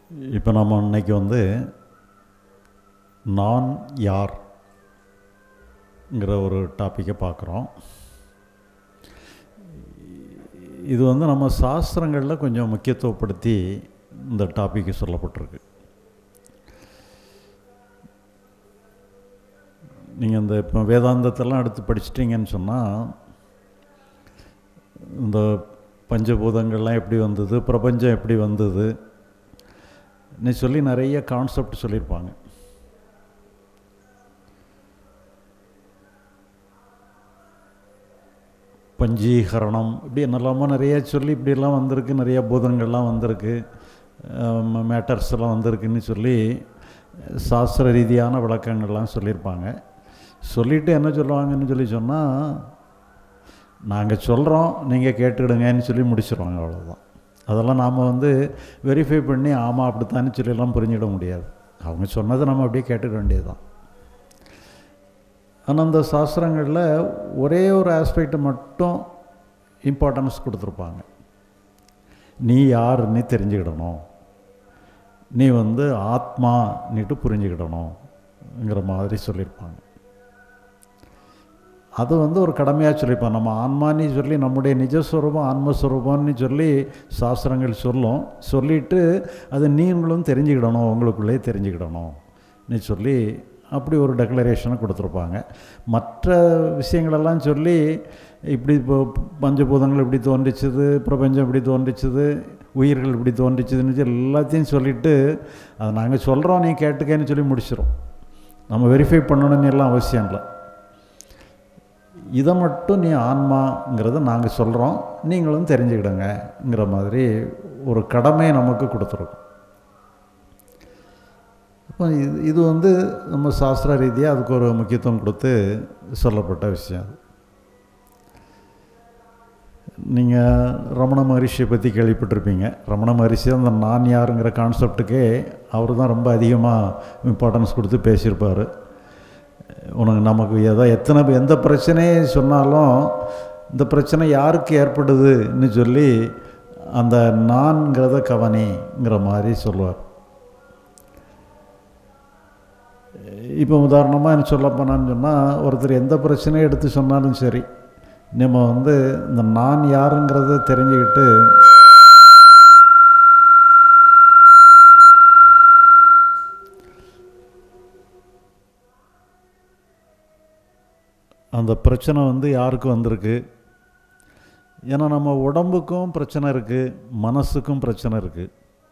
இப்போ நம்ம இன்னைக்கு வந்து நான் யார்ங்கிற ஒரு டாப்பிக்கை பார்க்குறோம் இது வந்து நம்ம சாஸ்திரங்களில் கொஞ்சம் முக்கியத்துவப்படுத்தி இந்த டாப்பிக்கு சொல்லப்பட்டிருக்கு நீங்கள் இந்த இப்போ வேதாந்தத்தெல்லாம் எடுத்து படிச்சிட்டிங்கன்னு சொன்னால் இந்த பஞ்சபூதங்கள்லாம் எப்படி வந்தது பிரபஞ்சம் எப்படி வந்தது நீ சொல்லி நிறைய கான்செப்ட் சொல்லியிருப்பாங்க பஞ்சீகரணம் இப்படி என்னெல்லாமோ நிறைய சொல்லி இப்படியெல்லாம் வந்திருக்கு நிறைய பூதங்கள்லாம் வந்திருக்கு மேட்டர்ஸ் எல்லாம் வந்திருக்குன்னு சொல்லி சாஸ்திர ரீதியான விளக்கங்கள்லாம் சொல்லியிருப்பாங்க சொல்லிவிட்டு என்ன சொல்லுவாங்கன்னு சொல்லி சொன்னால் நாங்கள் சொல்கிறோம் நீங்கள் கேட்டுக்கிடுங்கன்னு சொல்லி முடிச்சிடுவாங்க அவ்வளோதான் அதெல்லாம் நாம் வந்து வெரிஃபை பண்ணி ஆமாம் அப்படித்தான்னு சொல்லியெல்லாம் புரிஞ்சிட முடியாது அவங்க சொன்னதை நம்ம அப்படியே கேட்டுக்க வேண்டியது தான் ஆனால் அந்த சாஸ்திரங்களில் ஒரே ஒரு ஆஸ்பெக்டை மட்டும் இம்பார்ட்டன்ஸ் கொடுத்துருப்பாங்க நீ யாருன்னு தெரிஞ்சுக்கிடணும் நீ வந்து ஆத்மான்னுட்டு புரிஞ்சுக்கிடணுங்கிற மாதிரி சொல்லியிருப்பாங்க அது வந்து ஒரு கடமையாக சொல்லியிருப்பான் நம்ம ஆன்மான்னு சொல்லி நம்முடைய நிஜஸ்வரூபம் ஆன்மஸ்வரூபம்னு சொல்லி சாஸ்திரங்கள் சொல்லும் சொல்லிவிட்டு அது நீங்களும் தெரிஞ்சுக்கிடணும் உங்களுக்குள்ளே தெரிஞ்சுக்கிடணும்னு சொல்லி அப்படி ஒரு டெக்ளரேஷனை கொடுத்துருப்பாங்க மற்ற விஷயங்களெல்லாம் சொல்லி இப்படி இப்போ பஞ்சபூதங்கள் இப்படி தோன்றிச்சுது பிரபஞ்சம் இப்படி தோன்றிச்சுது உயிர்கள் இப்படி தோன்றிச்சுதுன்னு சொல்லி எல்லாத்தையும் சொல்லிவிட்டு அதை நாங்கள் சொல்கிறோம் நீ கேட்டுக்கன்னு சொல்லி முடிச்சிடும் நம்ம வெரிஃபை பண்ணணும்னு எல்லாம் அவசியம் இல்லை இதை மட்டும் நீ ஆன்மாங்கிறத நாங்கள் சொல்கிறோம் நீங்களும் தெரிஞ்சுக்கிடுங்கிற மாதிரி ஒரு கடமை நமக்கு கொடுத்துருக்கோம் அப்போ இது இது வந்து நம்ம சாஸ்திர ரீதியாக அதுக்கு ஒரு முக்கியத்துவம் கொடுத்து சொல்லப்பட்ட விஷயம் அது நீங்கள் ரமண மகரிஷியை பற்றி கேள்விப்பட்டிருப்பீங்க ரமண மகரிஷி அந்த நான் யாருங்கிற கான்செப்டுக்கே அவர் தான் ரொம்ப அதிகமாக இம்பார்ட்டன்ஸ் கொடுத்து பேசியிருப்பார் உனக்கு நமக்கு எதோ எத்தனை எந்த பிரச்சனையை சொன்னாலும் இந்த பிரச்சனை யாருக்கு ஏற்படுதுன்னு சொல்லி அந்த நான்கிறத கவனிங்கிற மாதிரி சொல்லுவார் இப்போ உதாரணமாக என்ன சொல்ல போனான்னு சொன்னால் ஒருத்தர் எந்த பிரச்சனையை எடுத்து சொன்னாலும் சரி நம்ம வந்து இந்த நான் யாருங்கிறத தெரிஞ்சுக்கிட்டு அந்த பிரச்சனை வந்து யாருக்கு வந்திருக்கு ஏன்னா நம்ம உடம்புக்கும் பிரச்சனை இருக்குது மனசுக்கும் பிரச்சனை இருக்குது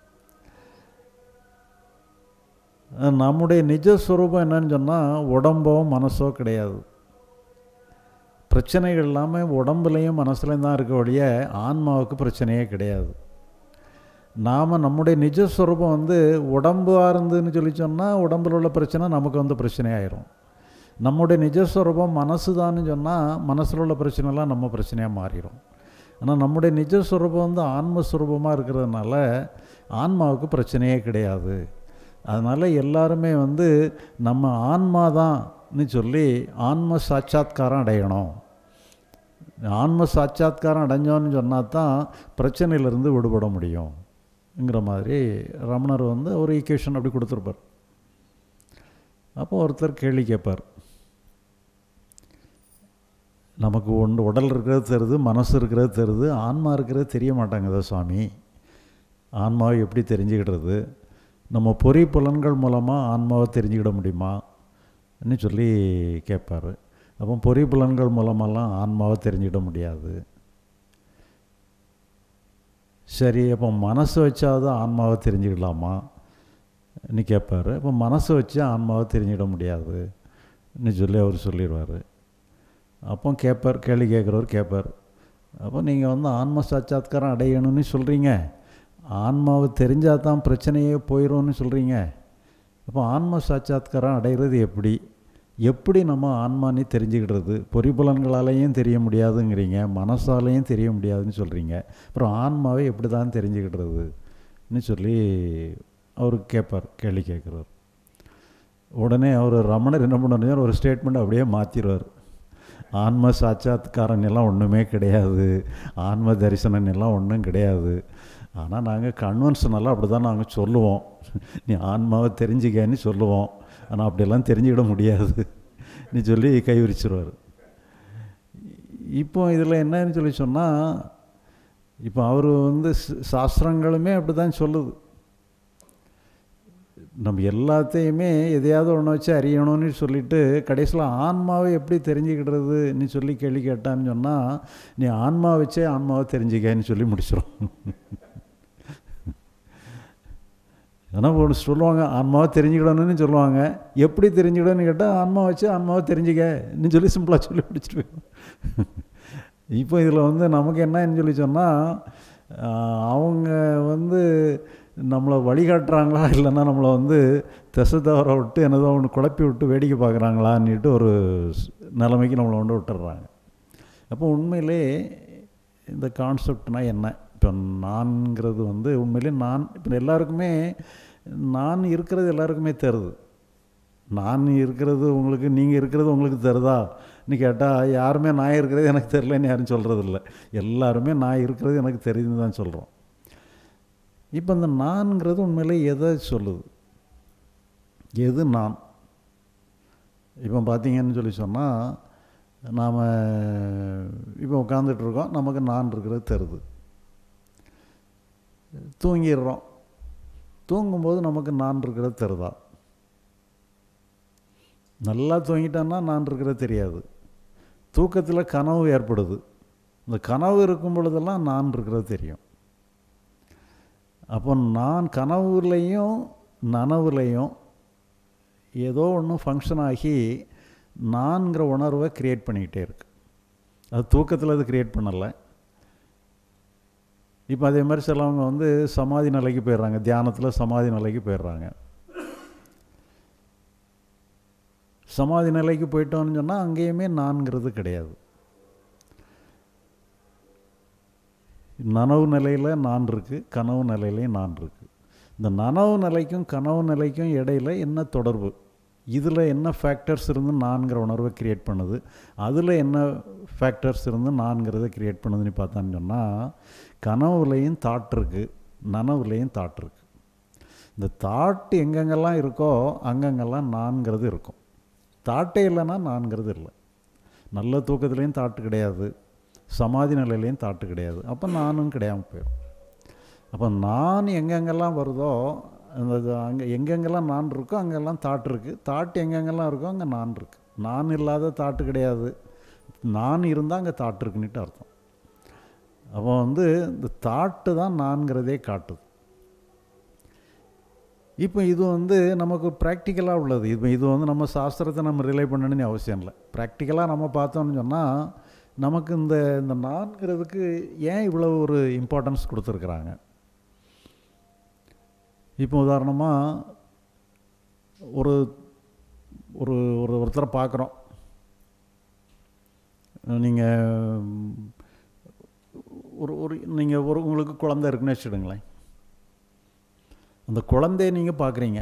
நம்முடைய நிஜஸ்வரூபம் என்னன்னு சொன்னால் உடம்போ மனசோ கிடையாது பிரச்சனைகள் எல்லாமே உடம்புலையும் மனசுலையும் தான் இருக்க ஒழிய ஆன்மாவுக்கு பிரச்சனையே கிடையாது நாம் நம்முடைய நிஜஸ்வரூபம் வந்து உடம்பாக இருந்துன்னு சொல்லி சொன்னால் உடம்பில் உள்ள பிரச்சனை நமக்கு வந்து பிரச்சனையாயிரும் நம்முடைய நிஜஸ்வரூபம் மனசு தான்னு சொன்னால் மனசில் உள்ள பிரச்சனைலாம் நம்ம பிரச்சனையாக மாறிடும் ஆனால் நம்முடைய நிஜஸ்வரூபம் வந்து ஆன்மஸ்வரூபமாக இருக்கிறதுனால ஆன்மாவுக்கு பிரச்சனையே கிடையாது அதனால் எல்லாருமே வந்து நம்ம ஆன்மா தான்னு சொல்லி ஆன்ம சாட்சாத்காரம் அடையணும் ஆன்ம சாட்சாத்காரம் அடைஞ்சோன்னு சொன்னால் தான் பிரச்சனையிலேருந்து விடுபட முடியுங்கிற மாதிரி ரமணர் வந்து ஒரு ஈக்குவேஷன் அப்படி கொடுத்துருப்பார் அப்போ ஒருத்தர் கேள்வி கேட்பார் நமக்கு ஒன்று உடல் இருக்கிறது தருது மனசு இருக்கிறது தருது ஆன்மா இருக்கிறது தெரிய மாட்டாங்குதா சுவாமி ஆன்மாவை எப்படி தெரிஞ்சுக்கிடுறது நம்ம பொறி புலன்கள் மூலமாக ஆன்மாவை தெரிஞ்சுக்கிட முடியுமான்னு சொல்லி கேட்பார் அப்போ பொறி புலன்கள் மூலமெல்லாம் ஆன்மாவை தெரிஞ்சுக்கிட முடியாது சரி அப்போ மனசு வச்சாவது ஆன்மாவை தெரிஞ்சுக்கலாமா ன்னு கேட்பார் அப்போ மனசை வச்சு ஆன்மாவை தெரிஞ்சிட முடியாதுன்னு சொல்லி அவர் சொல்லிடுவார் அப்போ கேட்பார் கேள்வி கேட்குறவர் கேட்பார் அப்போ நீங்கள் வந்து ஆன்ம சாட்சாத்காரம் அடையணும்னு சொல்கிறீங்க ஆன்மாவை தெரிஞ்சால் தான் பிரச்சனையே போயிடும்னு சொல்கிறீங்க அப்போ ஆன்ம சாட்சாத்காரம் அடைகிறது எப்படி எப்படி நம்ம ஆன்மானே தெரிஞ்சுக்கிடுறது பொறிப்புலன்களாலேயும் தெரிய முடியாதுங்கிறீங்க மனசாலையும் தெரிய முடியாதுன்னு சொல்கிறீங்க அப்புறம் ஆன்மாவை எப்படி தான் தெரிஞ்சுக்கிடுறதுன்னு சொல்லி அவர் கேட்பார் கேள்வி கேட்குறார் உடனே அவர் ரமணர் என்ன பண்ணுறாரு ஒரு ஸ்டேட்மெண்ட் அப்படியே மாற்றிடுவார் ஆன்ம சாட்சாத்காரன் எல்லாம் ஒன்றுமே கிடையாது ஆன்ம தரிசனம் எல்லாம் ஒன்றும் கிடையாது ஆனால் நாங்கள் கன்வென்ஷனெல்லாம் அப்படி தான் நாங்கள் சொல்லுவோம் நீ ஆன்மாவை தெரிஞ்சுக்கன்னு சொல்லுவோம் ஆனால் அப்படியெல்லாம் தெரிஞ்சுக்கிட முடியாது நீ சொல்லி கை விரிச்சிருவார் இப்போ இதில் என்னன்னு சொல்லி சொன்னால் இப்போ அவர் வந்து ச- சாஸ்திரங்களுமே அப்படி தான் சொல்லுது நம்ம எல்லாத்தையுமே எதையாவது ஒன்று வச்சு அறியணும்னு சொல்லிட்டு கடைசியில் ஆன்மாவை எப்படி தெரிஞ்சுக்கிடுறதுன்னு சொல்லி கேள்வி கேட்டான்னு சொன்னால் நீ ஆன்மா வச்சே ஆன்மாவை தெரிஞ்சுக்கன்னு சொல்லி முடிச்சிடும் ஆனால் ஒன்று சொல்லுவாங்க ஆன்மாவை தெரிஞ்சுக்கிடணும்னு சொல்லுவாங்க எப்படி தெரிஞ்சுக்கிடணும்னு கேட்டால் ஆன்மா வச்சு ஆன்மாவை தெரிஞ்சுக்கன்னு சொல்லி சிம்பிளாக சொல்லி முடிச்சுட்டு போயிடும் இப்போ இதில் வந்து நமக்கு என்னன்னு சொல்லி சொன்னால் அவங்க வந்து நம்மளை வழிகாட்டுறாங்களா இல்லைன்னா நம்மளை வந்து திசை தவற விட்டு என்னதோ ஒன்று குழப்பி விட்டு வேடிக்கை பார்க்குறாங்களான்னுட்டு ஒரு ஸ்- நிலைமைக்கு நம்மளை கொண்டு விட்டுறாங்க அப்போ உண்மையிலே இந்த கான்செப்ட்னால் என்ன இப்போ நான்கிறது வந்து உண்மையிலே நான் இப்போ எல்லாருக்குமே நான் இருக்கிறது எல்லாருக்குமே தருது நான் இருக்கிறது உங்களுக்கு நீங்கள் இருக்கிறது உங்களுக்கு தருதான்னு கேட்டால் யாருமே நான் இருக்கிறது எனக்கு தெரிலன்னு யாரும் சொல்கிறது இல்லை எல்லாருமே நான் இருக்கிறது எனக்கு தெரியுதுன்னு தான் சொல்கிறோம் இப்போ இந்த நான்கிறது உண்மையிலே எதை சொல்லுது எது நான் இப்போ பார்த்தீங்கன்னு சொல்லி சொன்னால் நாம் இப்போ உட்காந்துட்டு இருக்கோம் நமக்கு நான் இருக்கிறது தருது தூங்கிடுறோம் தூங்கும்போது நமக்கு நான் இருக்கிறது தருதா நல்லா தூங்கிட்டோன்னா நான் இருக்கிறது தெரியாது தூக்கத்தில் கனவு ஏற்படுது இந்த கனவு இருக்கும் பொழுதெல்லாம் நான் இருக்கிறது தெரியும் அப்போ நான் கனவுலையும் நனவுலையும் ஏதோ ஒன்று ஃபங்க்ஷன் ஆகி நான்கிற உணர்வை க்ரியேட் பண்ணிக்கிட்டே இருக்கு அது தூக்கத்தில் அது க்ரியேட் பண்ணலை இப்போ அதே மாதிரி சிலவங்க வந்து சமாதி நிலைக்கு போயிடுறாங்க தியானத்தில் சமாதி நிலைக்கு போயிடுறாங்க சமாதி நிலைக்கு போயிட்டோம்னு சொன்னால் அங்கேயுமே நான்கிறது கிடையாது நனவு நிலையில் நான் இருக்குது கனவு நிலையிலையும் நான் இருக்குது இந்த நனவு நிலைக்கும் கனவு நிலைக்கும் இடையில என்ன தொடர்பு இதில் என்ன ஃபேக்டர்ஸ் இருந்து நான்கிற உணர்வை க்ரியேட் பண்ணுது அதில் என்ன ஃபேக்டர்ஸ் இருந்து நான்கிறத க்ரியேட் பண்ணுதுன்னு பார்த்தான்னு சொன்னால் கனவுலையும் தாட் இருக்குது நனவுலையும் தாட் இருக்குது இந்த தாட் எங்கெங்கெல்லாம் இருக்கோ அங்கங்கெல்லாம் நான்கிறது இருக்கும் தாட்டே இல்லைன்னா நான்கிறது இல்லை நல்ல தூக்கத்துலேயும் தாட்டு கிடையாது சமாதி நிலையிலையும் தாட்டு கிடையாது அப்போ நானும் கிடையாமல் போயிடும் அப்போ நான் எங்கெங்கெல்லாம் வருதோ அந்த இது அங்கே எங்கெங்கெல்லாம் நான் இருக்கோ அங்கெல்லாம் தாட் இருக்குது தாட் எங்கெங்கெல்லாம் இருக்கோ அங்கே நான் இருக்கு நான் இல்லாத தாட்டு கிடையாது நான் இருந்தால் அங்கே தாட் இருக்குன்னுட்டு அர்த்தம் அப்போ வந்து இந்த தாட்டு தான் நான்கிறதே காட்டுது இப்போ இது வந்து நமக்கு ப்ராக்டிக்கலாக உள்ளது இப்போ இது வந்து நம்ம சாஸ்திரத்தை நம்ம ரிலே பண்ணணும்னு அவசியம் இல்லை ப்ராக்டிக்கலாக நம்ம பார்த்தோம்னு சொன்னால் நமக்கு இந்த இந்த நான்கிறதுக்கு ஏன் இவ்வளோ ஒரு இம்பார்ட்டன்ஸ் கொடுத்துருக்குறாங்க இப்போ உதாரணமாக ஒரு ஒரு ஒரு ஒருத்தரை பார்க்குறோம் நீங்கள் ஒரு ஒரு நீங்கள் ஒரு உங்களுக்கு குழந்தை இருக்குன்னு வச்சுடுங்களேன் அந்த குழந்தைய நீங்கள் பார்க்குறீங்க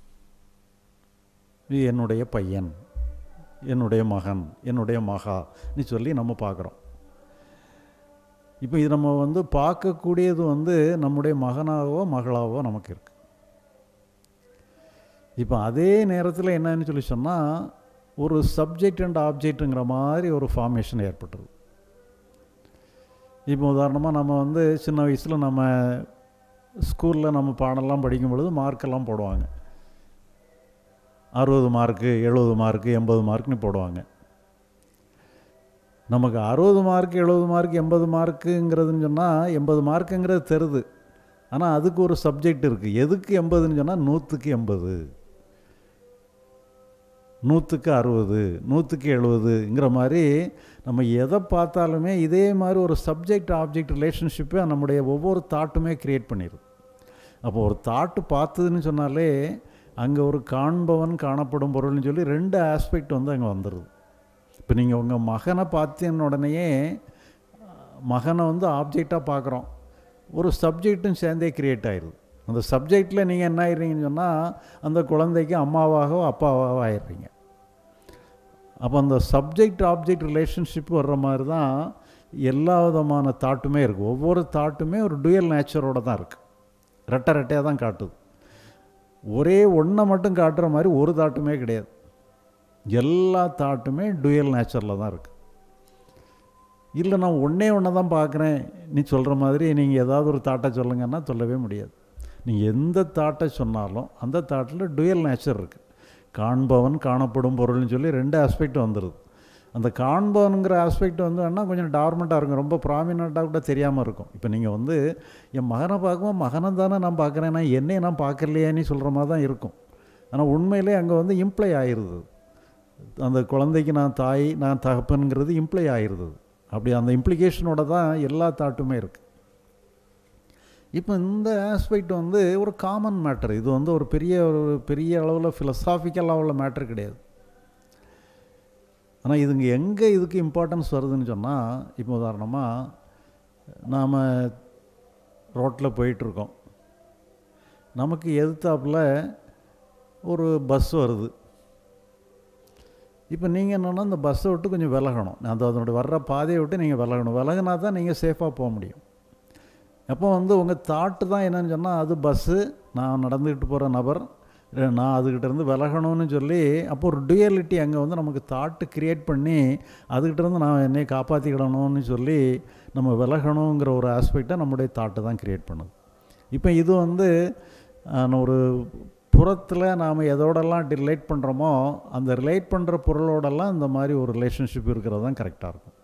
இது என்னுடைய பையன் என்னுடைய மகன் என்னுடைய மகான்னு சொல்லி நம்ம பார்க்குறோம் இப்போ இது நம்ம வந்து பார்க்கக்கூடியது வந்து நம்முடைய மகனாகவோ மகளாகவோ நமக்கு இருக்கு இப்போ அதே நேரத்தில் என்னன்னு சொல்லி சொன்னால் ஒரு சப்ஜெக்ட் அண்ட் ஆப்ஜெக்ட்டுங்கிற மாதிரி ஒரு ஃபார்மேஷன் ஏற்பட்டுருது இப்போ உதாரணமாக நம்ம வந்து சின்ன வயசில் நம்ம ஸ்கூலில் நம்ம பாடம்லாம் படிக்கும் பொழுது மார்க்கெல்லாம் போடுவாங்க அறுபது மார்க்கு எழுபது மார்க்கு எண்பது மார்க்குன்னு போடுவாங்க நமக்கு அறுபது மார்க் எழுபது மார்க் எண்பது மார்க்குங்கிறதுன்னு சொன்னால் எண்பது மார்க்குங்கிறது தருது ஆனால் அதுக்கு ஒரு சப்ஜெக்ட் இருக்குது எதுக்கு எண்பதுன்னு சொன்னால் நூற்றுக்கு எண்பது நூற்றுக்கு அறுபது நூற்றுக்கு எழுபதுங்கிற மாதிரி நம்ம எதை பார்த்தாலுமே இதே மாதிரி ஒரு சப்ஜெக்ட் ஆப்ஜெக்ட் ரிலேஷன்ஷிப்பை நம்முடைய ஒவ்வொரு தாட்டுமே க்ரியேட் பண்ணிடுது அப்போ ஒரு தாட்டு பார்த்ததுன்னு சொன்னாலே அங்கே ஒரு காண்பவன் காணப்படும் பொருள்னு சொல்லி ரெண்டு ஆஸ்பெக்ட் வந்து அங்கே வந்துடுது இப்போ நீங்கள் உங்கள் மகனை பார்த்தேன்னு உடனேயே மகனை வந்து ஆப்ஜெக்டாக பார்க்குறோம் ஒரு சப்ஜெக்ட்டும் சேர்ந்தே க்ரியேட் ஆயிடுது அந்த சப்ஜெக்டில் நீங்கள் என்ன ஆயிடுறீங்கன்னு சொன்னால் அந்த குழந்தைக்கு அம்மாவாகவோ அப்பாவாகவோ ஆயிடுறீங்க அப்போ அந்த சப்ஜெக்ட் ஆப்ஜெக்ட் ரிலேஷன்ஷிப் வர்ற மாதிரி தான் எல்லா விதமான தாட்டுமே இருக்குது ஒவ்வொரு தாட்டுமே ஒரு டுயல் நேச்சரோட தான் இருக்குது ரெட்டை ரெட்டையாக தான் காட்டுது ஒரே ஒன்றை மட்டும் காட்டுற மாதிரி ஒரு தாட்டுமே கிடையாது எல்லா தாட்டுமே டுயல் நேச்சரில் தான் இருக்குது இல்லை நான் ஒன்றே ஒன்று தான் பார்க்குறேன் நீ சொல்கிற மாதிரி நீங்கள் ஏதாவது ஒரு தாட்டை சொல்லுங்கன்னா சொல்லவே முடியாது நீங்கள் எந்த தாட்டை சொன்னாலும் அந்த தாட்டில் டுயல் நேச்சர் இருக்குது காண்பவன் காணப்படும் பொருள்னு சொல்லி ரெண்டு ஆஸ்பெக்ட் வந்துடுது அந்த காண்பவனுங்கிற ஆஸ்பெக்ட் வந்து வேணால் கொஞ்சம் டார்மெண்ட்டாக இருக்கும் ரொம்ப ப்ராமினண்ட்டாக கூட தெரியாமல் இருக்கும் இப்போ நீங்கள் வந்து என் மகனை பார்க்கும்போது மகனை தானே நான் பார்க்குறேன் நான் என்னையை நான் பார்க்கலையேன்னு சொல்கிற மாதிரி தான் இருக்கும் ஆனால் உண்மையிலே அங்கே வந்து இம்ப்ளை ஆயிடுது அந்த குழந்தைக்கு நான் தாய் நான் தகப்பனுங்கிறது இம்ப்ளை ஆயிடுது அப்படி அந்த இம்ப்ளிகேஷனோட தான் எல்லா தாட்டுமே இருக்குது இப்போ இந்த ஆஸ்பெக்ட் வந்து ஒரு காமன் மேட்டர் இது வந்து ஒரு பெரிய ஒரு பெரிய அளவில் ஃபிலசாஃபிக்கலாக உள்ள மேட்டர் கிடையாது ஆனால் இதுங்க எங்கே இதுக்கு இம்பார்ட்டன்ஸ் வருதுன்னு சொன்னால் இப்போ உதாரணமாக நாம் ரோட்டில் போயிட்டுருக்கோம் நமக்கு எதிர்த்தாப்புல ஒரு பஸ் வருது இப்போ நீங்கள் என்னென்னா அந்த பஸ்ஸை விட்டு கொஞ்சம் விலகணும் அந்த அதனுடைய வர்ற பாதையை விட்டு நீங்கள் விலகணும் விலகினா தான் நீங்கள் சேஃபாக போக முடியும் அப்போ வந்து உங்கள் தாட்டு தான் என்னன்னு சொன்னால் அது பஸ்ஸு நான் நடந்துக்கிட்டு போகிற நபர் நான் அதுக்கிட்ட இருந்து விலகணும்னு சொல்லி அப்போ ஒரு டுயலிட்டி அங்கே வந்து நமக்கு தாட்டு க்ரியேட் பண்ணி அதுக்கிட்ட இருந்து நான் என்னை காப்பாற்றிக்கிடணும்னு சொல்லி நம்ம விலகணுங்கிற ஒரு ஆஸ்பெக்டை நம்முடைய தாட்டு தான் க்ரியேட் பண்ணுது இப்போ இது வந்து ஒரு புறத்தில் நாம் எதோடெல்லாம் ரிலேட் பண்ணுறோமோ அந்த ரிலேட் பண்ணுற பொருளோடெல்லாம் இந்த மாதிரி ஒரு ரிலேஷன்ஷிப் இருக்கிறது தான் கரெக்டாக இருக்கும்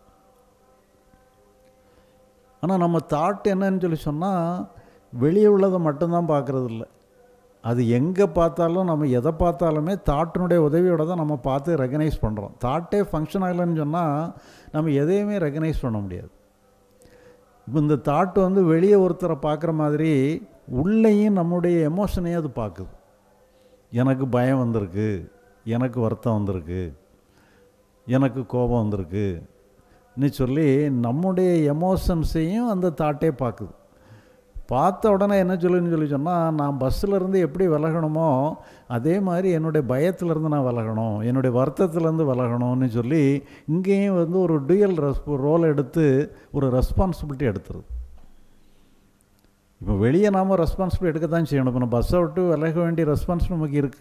ஆனால் நம்ம தாட் என்னன்னு சொல்லி சொன்னால் வெளியே உள்ளதை மட்டும்தான் பார்க்குறது இல்லை அது எங்கே பார்த்தாலும் நம்ம எதை பார்த்தாலுமே தாட்டினுடைய உதவியோட தான் நம்ம பார்த்து ரெகனைஸ் பண்ணுறோம் தாட்டே ஃபங்க்ஷன் ஆகலைன்னு சொன்னால் நம்ம எதையுமே ரெகனைஸ் பண்ண முடியாது இப்போ இந்த தாட்டு வந்து வெளியே ஒருத்தரை பார்க்குற மாதிரி உள்ளேயும் நம்முடைய எமோஷனையும் அது பார்க்குது எனக்கு பயம் வந்திருக்கு எனக்கு வருத்தம் வந்திருக்கு எனக்கு கோபம் வந்திருக்கு ன்னு சொல்லி நம்முடைய எமோஷன்ஸையும் அந்த தாட்டே பார்க்குது பார்த்த உடனே என்ன சொல்லுன்னு சொல்லி சொன்னால் நான் பஸ்ஸில் இருந்து எப்படி விலகணுமோ அதே மாதிரி என்னுடைய பயத்திலேருந்து நான் விலகணும் என்னுடைய வருத்தத்துலேருந்து விலகணும்னு சொல்லி இங்கேயும் வந்து ஒரு டுயல் ரெஸ் ரோல் எடுத்து ஒரு ரெஸ்பான்சிபிலிட்டி எடுத்துருது இப்போ வெளியே நாம் ரெஸ்பான்சிபிலிட்டி எடுக்க தான் செய்யணும் இப்போ நான் பஸ்ஸை விட்டு விலக வேண்டிய ரெஸ்பான்ஸ் நமக்கு இருக்குது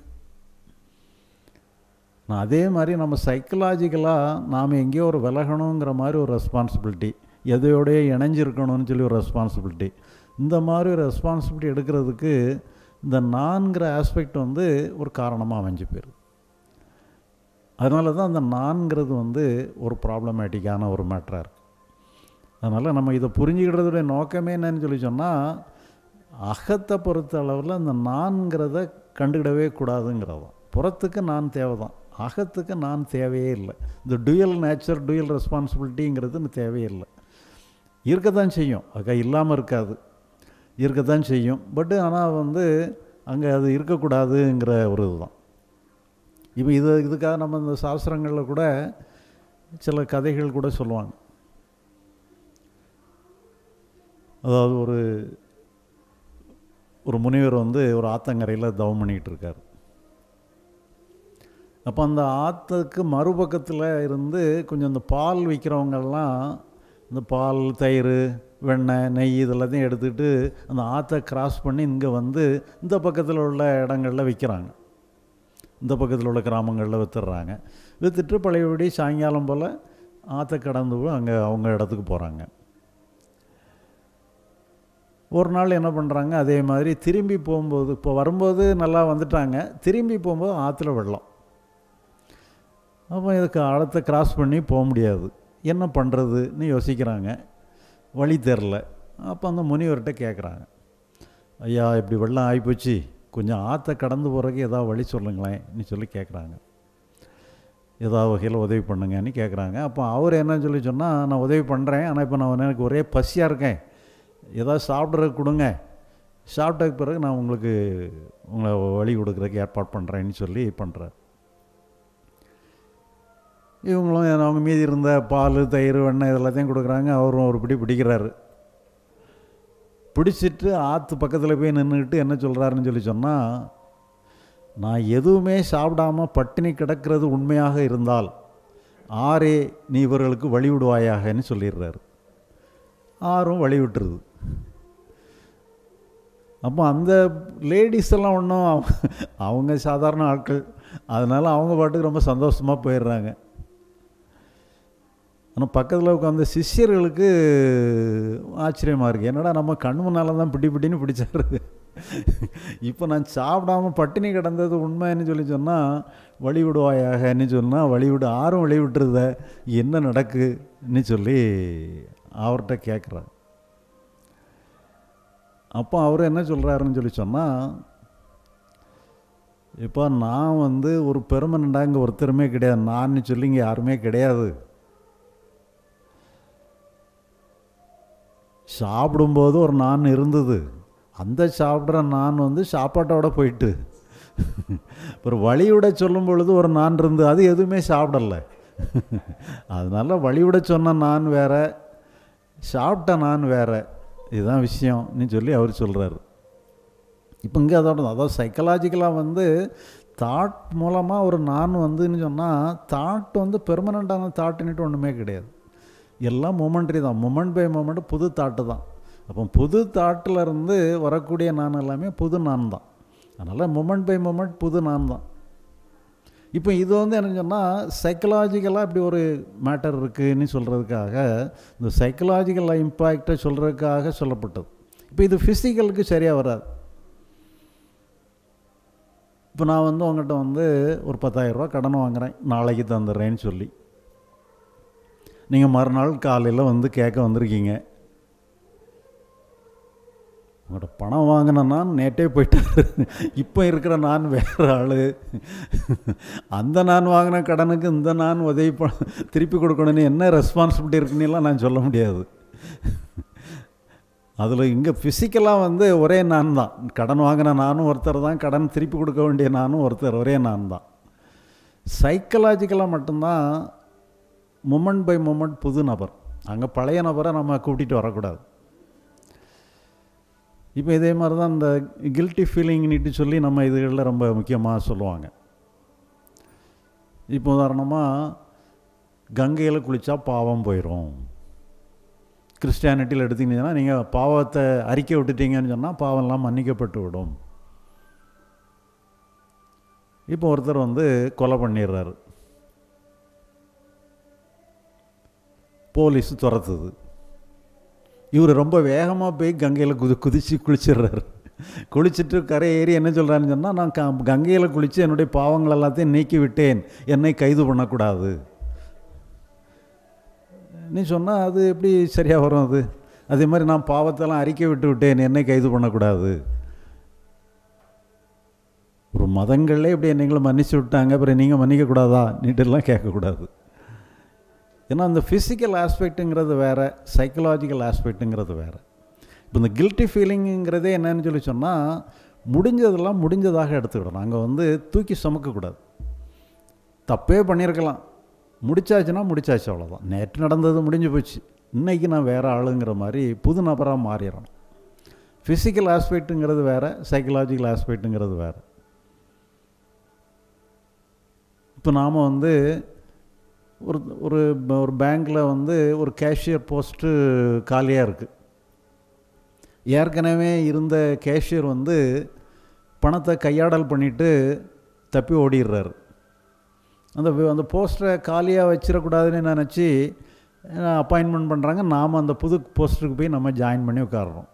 நான் அதே மாதிரி நம்ம சைக்கலாஜிக்கலாக நாம் எங்கேயோ ஒரு விலகணுங்கிற மாதிரி ஒரு ரெஸ்பான்சிபிலிட்டி எதையோடய இணைஞ்சிருக்கணும்னு சொல்லி ஒரு ரெஸ்பான்சிபிலிட்டி இந்த மாதிரி ஒரு ரெஸ்பான்சிபிலிட்டி எடுக்கிறதுக்கு இந்த நான்கிற ஆஸ்பெக்ட் வந்து ஒரு காரணமாக அமைஞ்சு போயிடுது அதனால தான் அந்த நான்கிறது வந்து ஒரு ப்ராப்ளமேட்டிக்கான ஒரு மேட்டராக இருக்குது அதனால் நம்ம இதை புரிஞ்சுக்கிறதுடைய நோக்கமே என்னன்னு சொல்லி சொன்னால் அகத்தை பொறுத்த அளவில் அந்த நான்கிறத கண்டுக்கிடவே கூடாதுங்கிறதான் புறத்துக்கு நான் தேவை தான் அகத்துக்கு நான் தேவையே இல்லை இந்த டுயல் நேச்சர் டுயல் ரெஸ்பான்சிபிலிட்டிங்கிறது தேவையே இல்லை இருக்கத்தான் செய்யும் அக்கா இல்லாமல் இருக்காது இருக்கத்தான் செய்யும் பட்டு ஆனால் வந்து அங்கே அது இருக்கக்கூடாதுங்கிற ஒரு இதுதான் இப்போ இது இதுக்காக நம்ம இந்த சாஸ்திரங்களில் கூட சில கதைகள் கூட சொல்லுவாங்க அதாவது ஒரு ஒரு முனிவர் வந்து ஒரு ஆத்தங்கரையில் தவம் பண்ணிக்கிட்டு இருக்கார் அப்போ அந்த ஆற்றுக்கு மறுபக்கத்தில் இருந்து கொஞ்சம் இந்த பால் விற்கிறவங்கெல்லாம் இந்த பால் தயிர் வெண்ணெய் நெய் இதெல்லாத்தையும் எடுத்துகிட்டு அந்த ஆற்றை கிராஸ் பண்ணி இங்கே வந்து இந்த பக்கத்தில் உள்ள இடங்களில் விற்கிறாங்க இந்த பக்கத்தில் உள்ள கிராமங்களில் விற்றுடுறாங்க விற்றுட்டு பழையபடி சாயங்காலம் போல் ஆற்றை கடந்து போய் அங்கே அவங்க இடத்துக்கு போகிறாங்க ஒரு நாள் என்ன பண்ணுறாங்க அதே மாதிரி திரும்பி போகும்போது இப்போ வரும்போது நல்லா வந்துட்டாங்க திரும்பி போகும்போது ஆற்றுல வெள்ளம் அப்போ இதுக்கு ஆழத்தை கிராஸ் பண்ணி போக முடியாது என்ன பண்ணுறதுன்னு யோசிக்கிறாங்க வழி தெரில அப்போ அந்த முனிவர்கிட்ட கேட்குறாங்க ஐயா இப்படி வெள்ளம் ஆகிப்போச்சு கொஞ்சம் ஆற்றை கடந்து போகிறதுக்கு ஏதாவது வழி சொல்லுங்களேன்னு சொல்லி கேட்குறாங்க ஏதாவது வகையில் உதவி பண்ணுங்கன்னு கேட்குறாங்க அப்போ அவர் என்னன்னு சொல்லி சொன்னால் நான் உதவி பண்ணுறேன் ஆனால் இப்போ நான் எனக்கு ஒரே பசியாக இருக்கேன் ஏதாவது சாப்பிட்றதுக்கு கொடுங்க சாப்பிட்டதுக்கு பிறகு நான் உங்களுக்கு உங்களை வழி கொடுக்குறதுக்கு ஏற்பாடு பண்ணுறேன்னு சொல்லி பண்ணுறார் இவங்களும் அவங்க மீதி இருந்த பால் தயிர் வெண்ணெய் இதெல்லாத்தையும் கொடுக்குறாங்க அவரும் ஒரு பிடி பிடிக்கிறாரு பிடிச்சிட்டு ஆற்று பக்கத்தில் போய் நின்றுக்கிட்டு என்ன சொல்கிறாருன்னு சொல்லி சொன்னால் நான் எதுவுமே சாப்பிடாம பட்டினி கிடக்கிறது உண்மையாக இருந்தால் ஆரே நீ இவர்களுக்கு வழிவிடுவாயாகன்னு சொல்லிடுறாரு ஆறும் வழி விட்டுருது அப்போ அந்த லேடிஸ் எல்லாம் ஒன்றும் அவங்க சாதாரண ஆட்கள் அதனால் அவங்க பாட்டுக்கு ரொம்ப சந்தோஷமாக போயிடுறாங்க ஆனால் பக்கத்தில் உட்காந்த சிஷ்யர்களுக்கு ஆச்சரியமாக இருக்குது என்னடா நம்ம கண் முன்னால் தான் பிடி பிடின்னு பிடிச்சாரு இப்போ நான் சாப்பிடாம பட்டினி கிடந்தது உண்மைன்னு சொல்லி சொன்னால் வழி விடுவாயாகன்னு சொன்னால் வழி விடு ஆறும் வழி விட்டுருத என்ன நடக்குன்னு சொல்லி அவர்கிட்ட கேட்குறாரு அப்போ அவர் என்ன சொல்கிறாருன்னு சொல்லி சொன்னால் இப்போ நான் வந்து ஒரு பெருமனண்டா இங்கே ஒருத்தருமே கிடையாது நான் சொல்லி இங்கே யாருமே கிடையாது சாப்பிடும்போது ஒரு நான் இருந்தது அந்த சாப்பிட்ற நான் வந்து சாப்பாட்டோட போயிட்டு அப்புறம் வழிவிட சொல்லும் பொழுது ஒரு நான் இருந்து அது எதுவுமே சாப்பிடலை அதனால் வழிவிட சொன்ன நான் வேற சாப்பிட்ட நான் வேற இதுதான் விஷயம்னு சொல்லி அவர் சொல்கிறாரு இப்போ இங்கே அதோட அதாவது சைக்கலாஜிக்கலாக வந்து தாட் மூலமாக ஒரு நான் வந்துன்னு சொன்னால் தாட் வந்து பெர்மனண்ட்டான தாட்டுன்னுட்டு ஒன்றுமே கிடையாது எல்லாம் மொமெண்ட்ரி தான் மொமெண்ட் பை மொமெண்ட் புது தாட்டு தான் அப்போ புது தாட்டில் இருந்து வரக்கூடிய நான் எல்லாமே புது நான் தான் அதனால் மொமெண்ட் பை மொமெண்ட் புது நான் தான் இப்போ இது வந்து என்ன சொன்னால் சைக்கலாஜிக்கலாக இப்படி ஒரு மேட்டர் இருக்குதுன்னு சொல்கிறதுக்காக இந்த சைக்கலாஜிக்கல் இம்பேக்டை சொல்கிறதுக்காக சொல்லப்பட்டது இப்போ இது ஃபிசிக்கலுக்கு சரியாக வராது இப்போ நான் வந்து உங்கள்கிட்ட வந்து ஒரு பத்தாயிரரூபா கடன் வாங்குகிறேன் நாளைக்கு தந்துடுறேன்னு சொல்லி நீங்கள் மறுநாள் காலையில் வந்து கேட்க வந்திருக்கீங்க உங்கள்கிட்ட பணம் வாங்கினா நேற்றே போயிட்டாரு இப்போ இருக்கிற நான் வேறு ஆள் அந்த நான் வாங்கின கடனுக்கு இந்த நான் உதவி ப திருப்பி கொடுக்கணும்னு என்ன ரெஸ்பான்சிபிலிட்டி இருக்குன்னெலாம் நான் சொல்ல முடியாது அதில் இங்கே ஃபிசிக்கலாக வந்து ஒரே நான் தான் கடன் வாங்கின நானும் ஒருத்தர் தான் கடன் திருப்பி கொடுக்க வேண்டிய நானும் ஒருத்தர் ஒரே நான் தான் சைக்கலாஜிக்கலாக மட்டும்தான் மொமெண்ட் பை மொமெண்ட் புது நபர் அங்கே பழைய நபரை நம்ம கூட்டிகிட்டு வரக்கூடாது இப்போ இதே மாதிரி தான் இந்த கில்ட்டி ஃபீலிங்னிட்டு சொல்லி நம்ம இதுகளில் ரொம்ப முக்கியமாக சொல்லுவாங்க இப்போ உதாரணமாக கங்கையில் குளித்தா பாவம் போயிடும் கிறிஸ்டியானிட்டியில் எடுத்தீங்கன்னா நீங்கள் பாவத்தை அறிக்கை விட்டுட்டீங்கன்னு சொன்னால் பாவம்லாம் மன்னிக்கப்பட்டு விடும் இப்போ ஒருத்தர் வந்து கொலை பண்ணிடுறாரு போலீஸ் துரத்துது இவர் ரொம்ப வேகமாக போய் கங்கையில் குதி குதித்து குளிச்சிடுறாரு குளிச்சுட்டு கரை ஏறி என்ன சொல்கிறான்னு சொன்னால் நான் க கங்கையில் குளித்து என்னுடைய பாவங்கள் எல்லாத்தையும் நீக்கி விட்டேன் என்னை கைது பண்ணக்கூடாது நீ சொன்னால் அது எப்படி சரியாக வரும் அது அதே மாதிரி நான் பாவத்தெல்லாம் அறிக்கை விட்டு விட்டேன் என்னை கைது பண்ணக்கூடாது ஒரு மதங்களே இப்படி என்னைங்களை மன்னிச்சு விட்டாங்க அப்புறம் நீங்கள் மன்னிக்கக்கூடாதா நீட்டெல்லாம் கேட்கக்கூடாது ஏன்னா அந்த ஃபிசிக்கல் ஆஸ்பெக்ட்டுங்கிறது வேறு சைக்கலாஜிக்கல் ஆஸ்பெக்ட்டுங்கிறது வேறு இப்போ இந்த கில்ட்டி ஃபீலிங்குங்கிறதே என்னன்னு சொல்லி சொன்னால் முடிஞ்சதெல்லாம் முடிஞ்சதாக எடுத்துக்கிடணும் அங்கே வந்து தூக்கி சுமக்கக்கூடாது தப்பே பண்ணியிருக்கலாம் முடிச்சாச்சுன்னா முடிச்சாச்சு அவ்வளோதான் நேற்று நடந்தது முடிஞ்சு போச்சு இன்றைக்கி நான் வேறு ஆளுங்கிற மாதிரி புது நபராக மாறிடணும் ஃபிசிக்கல் ஆஸ்பெக்ட்டுங்கிறது வேறு சைக்கலாஜிக்கல் ஆஸ்பெக்ட்டுங்கிறது வேறு இப்போ நாம் வந்து ஒரு ஒரு ஒரு பேங்க்கில் வந்து ஒரு கேஷியர் போஸ்ட்டு காலியாக இருக்குது ஏற்கனவே இருந்த கேஷியர் வந்து பணத்தை கையாடல் பண்ணிவிட்டு தப்பி ஓடிடுறாரு அந்த அந்த போஸ்டரை காலியாக வச்சிடக்கூடாதுன்னு நினச்சி அப்பாயின்மெண்ட் பண்ணுறாங்க நாம் அந்த புது போஸ்டருக்கு போய் நம்ம ஜாயின் பண்ணி உட்காடுறோம்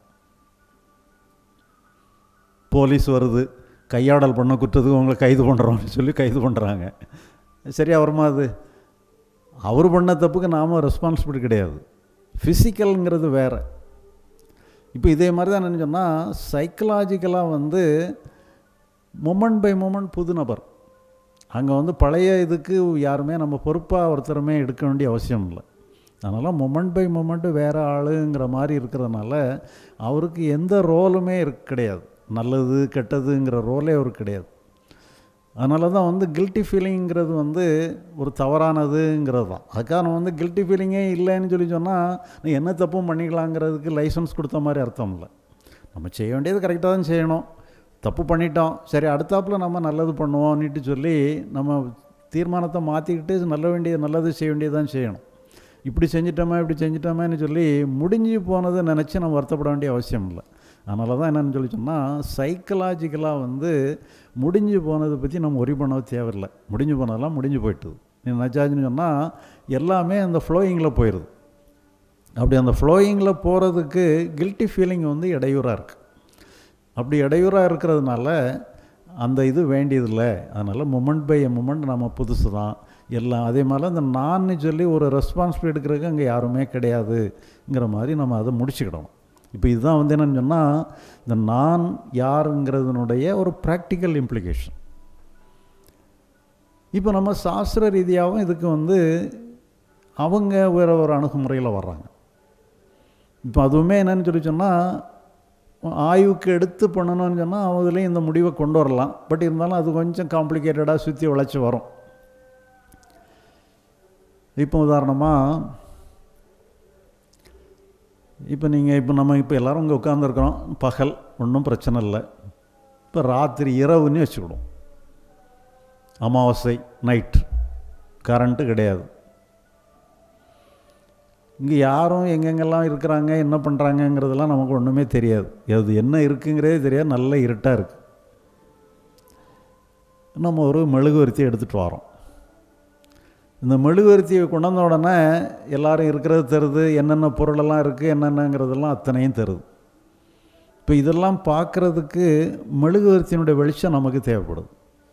போலீஸ் வருது கையாடல் பண்ண குற்றத்துக்கு உங்களை கைது பண்ணுறோம்னு சொல்லி கைது பண்ணுறாங்க சரியா வருமா அது அவர் பண்ண தப்புக்கு நாம் ரெஸ்பான்சிபிலிட்டி கிடையாது ஃபிசிக்கலுங்கிறது வேறு இப்போ இதே மாதிரி தான் என்ன சொன்னால் சைக்கலாஜிக்கலாக வந்து மொமெண்ட் பை மொமெண்ட் புது நபர் அங்கே வந்து பழைய இதுக்கு யாருமே நம்ம பொறுப்பாக ஒருத்தருமே எடுக்க வேண்டிய அவசியம் இல்லை அதனால் மொமெண்ட் பை மொமெண்ட்டு வேறு ஆளுங்கிற மாதிரி இருக்கிறதுனால அவருக்கு எந்த ரோலுமே இருக்கு கிடையாது நல்லது கெட்டதுங்கிற ரோலே அவருக்கு கிடையாது அதனால தான் வந்து கில்ட்டி ஃபீலிங்கிறது வந்து ஒரு தவறானதுங்கிறது தான் அதுக்காக நம்ம வந்து கில்ட்டி ஃபீலிங்கே இல்லைன்னு சொல்லி சொன்னால் நீ என்ன தப்பும் பண்ணிக்கலாங்கிறதுக்கு லைசன்ஸ் கொடுத்த மாதிரி அர்த்தம் இல்லை நம்ம செய்ய வேண்டியது கரெக்டாக தான் செய்யணும் தப்பு பண்ணிட்டோம் சரி அடுத்தாப்பில் நம்ம நல்லது பண்ணுவோம்னுட்டு சொல்லி நம்ம தீர்மானத்தை மாற்றிக்கிட்டு நல்ல வேண்டிய நல்லது செய்ய வேண்டியது தான் செய்யணும் இப்படி செஞ்சிட்டோமா இப்படி செஞ்சிட்டோமான்னு சொல்லி முடிஞ்சு போனதை நினச்சி நம்ம வருத்தப்பட வேண்டிய அவசியம் இல்லை அதனால தான் என்னென்னு சொல்லி சொன்னால் சைக்கலாஜிக்கலாக வந்து முடிஞ்சு போனதை பற்றி நம்ம ஒரி பண்ண தேவையில்லை முடிஞ்சு போனதெல்லாம் முடிஞ்சு போயிட்டுது நீ நினச்சாச்சுன்னு சொன்னால் எல்லாமே அந்த ஃப்ளோயிங்கில் போயிடுது அப்படி அந்த ஃப்ளோயிங்கில் போகிறதுக்கு கில்ட்டி ஃபீலிங் வந்து இடையூறாக இருக்குது அப்படி இடையூறாக இருக்கிறதுனால அந்த இது வேண்டியதில்லை அதனால் மூமெண்ட் பை மூமெண்ட் நம்ம புதுசு தான் எல்லாம் அதே மாதிரி இந்த நான்னு சொல்லி ஒரு ரெஸ்பான்சிபிலிட்டி எடுக்கிறதுக்கு அங்கே யாருமே கிடையாதுங்கிற மாதிரி நம்ம அதை முடிச்சுக்கிடணும் இப்போ இதுதான் வந்து என்னென்னு சொன்னால் இந்த நான் யாருங்கிறதுனுடைய ஒரு ப்ராக்டிக்கல் இம்ப்ளிகேஷன் இப்போ நம்ம சாஸ்திர ரீதியாகவும் இதுக்கு வந்து அவங்க வேறு ஒரு அணுகுமுறையில் வர்றாங்க இப்போ அதுவுமே என்னன்னு சொல்லி சொன்னால் ஆய்வுக்கு எடுத்து பண்ணணும்னு சொன்னால் அவங்களையும் இந்த முடிவை கொண்டு வரலாம் பட் இருந்தாலும் அது கொஞ்சம் காம்ப்ளிகேட்டடாக சுற்றி உழைச்சி வரும் இப்போ உதாரணமாக இப்போ நீங்கள் இப்போ நம்ம இப்போ எல்லோரும் இங்கே உட்காந்துருக்குறோம் பகல் ஒன்றும் பிரச்சனை இல்லை இப்போ ராத்திரி இரவுன்னு வச்சுக்கிடும் அமாவாசை நைட் கரண்ட்டு கிடையாது இங்கே யாரும் எங்கெங்கெல்லாம் இருக்கிறாங்க என்ன பண்ணுறாங்கங்கிறதெல்லாம் நமக்கு ஒன்றுமே தெரியாது அது என்ன இருக்குங்கிறதே தெரியாது நல்ல இருட்டாக இருக்குது நம்ம ஒரு மெழுகுவர்த்தி எடுத்துகிட்டு வரோம் இந்த மெழுகுவர்த்தியை கொண்டாந்த உடனே எல்லோரும் இருக்கிறது தருது என்னென்ன பொருளெல்லாம் இருக்குது என்னென்னங்கிறதெல்லாம் அத்தனையும் தருது இப்போ இதெல்லாம் பார்க்குறதுக்கு மெழுகுவர்த்தியினுடைய வெளிச்சம் நமக்கு தேவைப்படுது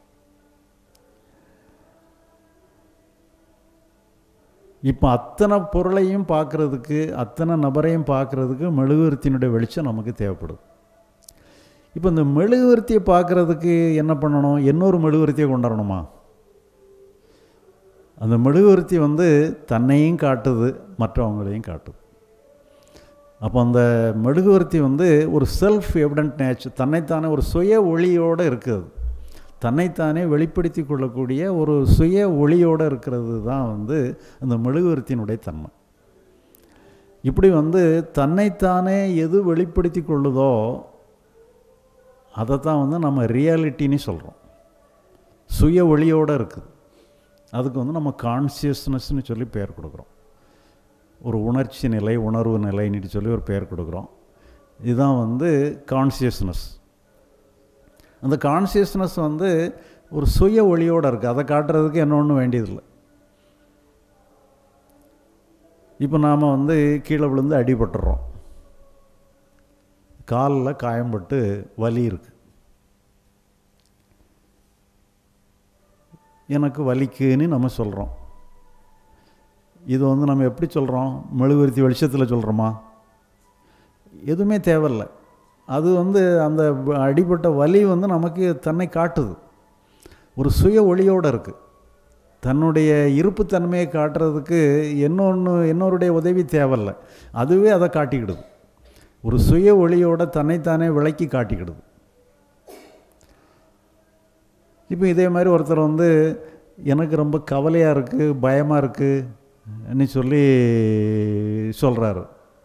இப்போ அத்தனை பொருளையும் பார்க்குறதுக்கு அத்தனை நபரையும் பார்க்குறதுக்கு மெழுகுவர்த்தியினுடைய வெளிச்சம் நமக்கு தேவைப்படுது இப்போ இந்த மெழுகுவர்த்தியை பார்க்குறதுக்கு என்ன பண்ணணும் இன்னொரு மெழுகுவர்த்தியை கொண்டாடணுமா அந்த மெழுகுவர்த்தி வந்து தன்னையும் காட்டுது மற்றவங்களையும் காட்டுது அப்போ அந்த மெழுகுவர்த்தி வந்து ஒரு செல்ஃப் எவிடன்ட் நேச்சர் தன்னைத்தானே ஒரு சுய ஒளியோடு இருக்குது தன்னைத்தானே வெளிப்படுத்தி கொள்ளக்கூடிய ஒரு சுய ஒளியோடு இருக்கிறது தான் வந்து அந்த மெழுகுவர்த்தியினுடைய தன்மை இப்படி வந்து தன்னைத்தானே எது வெளிப்படுத்தி கொள்ளுதோ அதை தான் வந்து நம்ம ரியாலிட்டின்னு சொல்கிறோம் சுய ஒளியோடு இருக்குது அதுக்கு வந்து நம்ம கான்சியஸ்னஸ்னு சொல்லி பேர் கொடுக்குறோம் ஒரு உணர்ச்சி நிலை உணர்வு நிலைன்னு சொல்லி ஒரு பேர் கொடுக்குறோம் இதுதான் வந்து கான்சியஸ்னஸ் அந்த கான்சியஸ்னஸ் வந்து ஒரு சுய ஒளியோடு இருக்குது அதை காட்டுறதுக்கு என்ன ஒன்றும் வேண்டியதில்லை இப்போ நாம் வந்து கீழே விழுந்து அடிபட்டுறோம் காலில் காயம்பட்டு வலி இருக்குது எனக்கு வலிக்குன்னு நம்ம சொல்கிறோம் இது வந்து நம்ம எப்படி சொல்கிறோம் மெழுகுவர்த்தி வெளிச்சத்தில் சொல்கிறோமா எதுவுமே தேவையில்லை அது வந்து அந்த அடிப்பட்ட வலி வந்து நமக்கு தன்னை காட்டுது ஒரு சுய ஒளியோடு இருக்குது தன்னுடைய இருப்புத்தன்மையை காட்டுறதுக்கு இன்னொன்று இன்னொருடைய உதவி தேவையில்லை அதுவே அதை காட்டிக்கிடுது ஒரு சுய ஒளியோட தன்னைத்தானே விளக்கி காட்டிக்கிடுது இப்போ இதே மாதிரி ஒருத்தர் வந்து எனக்கு ரொம்ப கவலையாக இருக்குது பயமாக இருக்குன்னு சொல்லி சொல்கிறாரு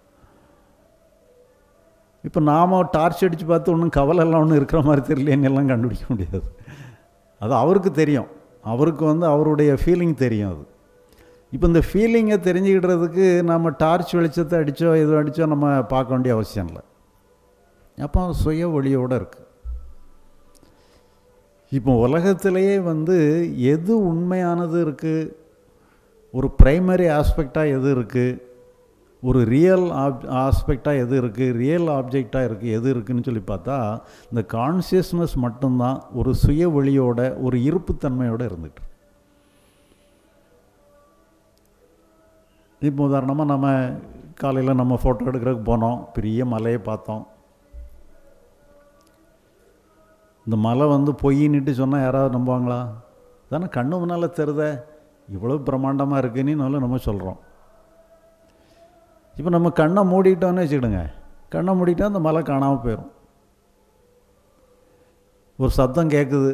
இப்போ நாம் டார்ச் அடித்து பார்த்து ஒன்றும் கவலைலாம் ஒன்றும் இருக்கிற மாதிரி தெரியலேன்னு எல்லாம் கண்டுபிடிக்க முடியாது அது அவருக்கு தெரியும் அவருக்கு வந்து அவருடைய ஃபீலிங் தெரியும் அது இப்போ இந்த ஃபீலிங்கை தெரிஞ்சுக்கிடுறதுக்கு நம்ம டார்ச் வெளிச்சத்தை அடித்தோ எதுவும் அடித்தோ நம்ம பார்க்க வேண்டிய அவசியம் இல்லை அப்போ சுய ஒளியோடு இருக்குது இப்போ உலகத்திலேயே வந்து எது உண்மையானது இருக்குது ஒரு ப்ரைமரி ஆஸ்பெக்டாக எது இருக்குது ஒரு ரியல் ஆப் ஆஸ்பெக்டாக எது இருக்குது ரியல் ஆப்ஜெக்டாக இருக்குது எது இருக்குதுன்னு சொல்லி பார்த்தா இந்த கான்சியஸ்னஸ் மட்டும்தான் ஒரு சுய ஒளியோட ஒரு இருப்புத்தன்மையோடு இருந்துட்டு இப்போ உதாரணமாக நம்ம காலையில் நம்ம ஃபோட்டோ எடுக்கிறதுக்கு போனோம் பெரிய மலையை பார்த்தோம் இந்த மலை வந்து பொய்ன்னுட்டு சொன்னால் யாராவது நம்புவாங்களா தானே கண்ணு முன்னால் தெரித இவ்வளோ பிரம்மாண்டமாக இருக்குன்னு நல்லா நம்ம சொல்கிறோம் இப்போ நம்ம கண்ணை மூடிட்டோன்னு வச்சுக்கிடுங்க கண்ணை மூடிட்டா அந்த மலை காணாமல் போயிடும் ஒரு சத்தம் கேட்குது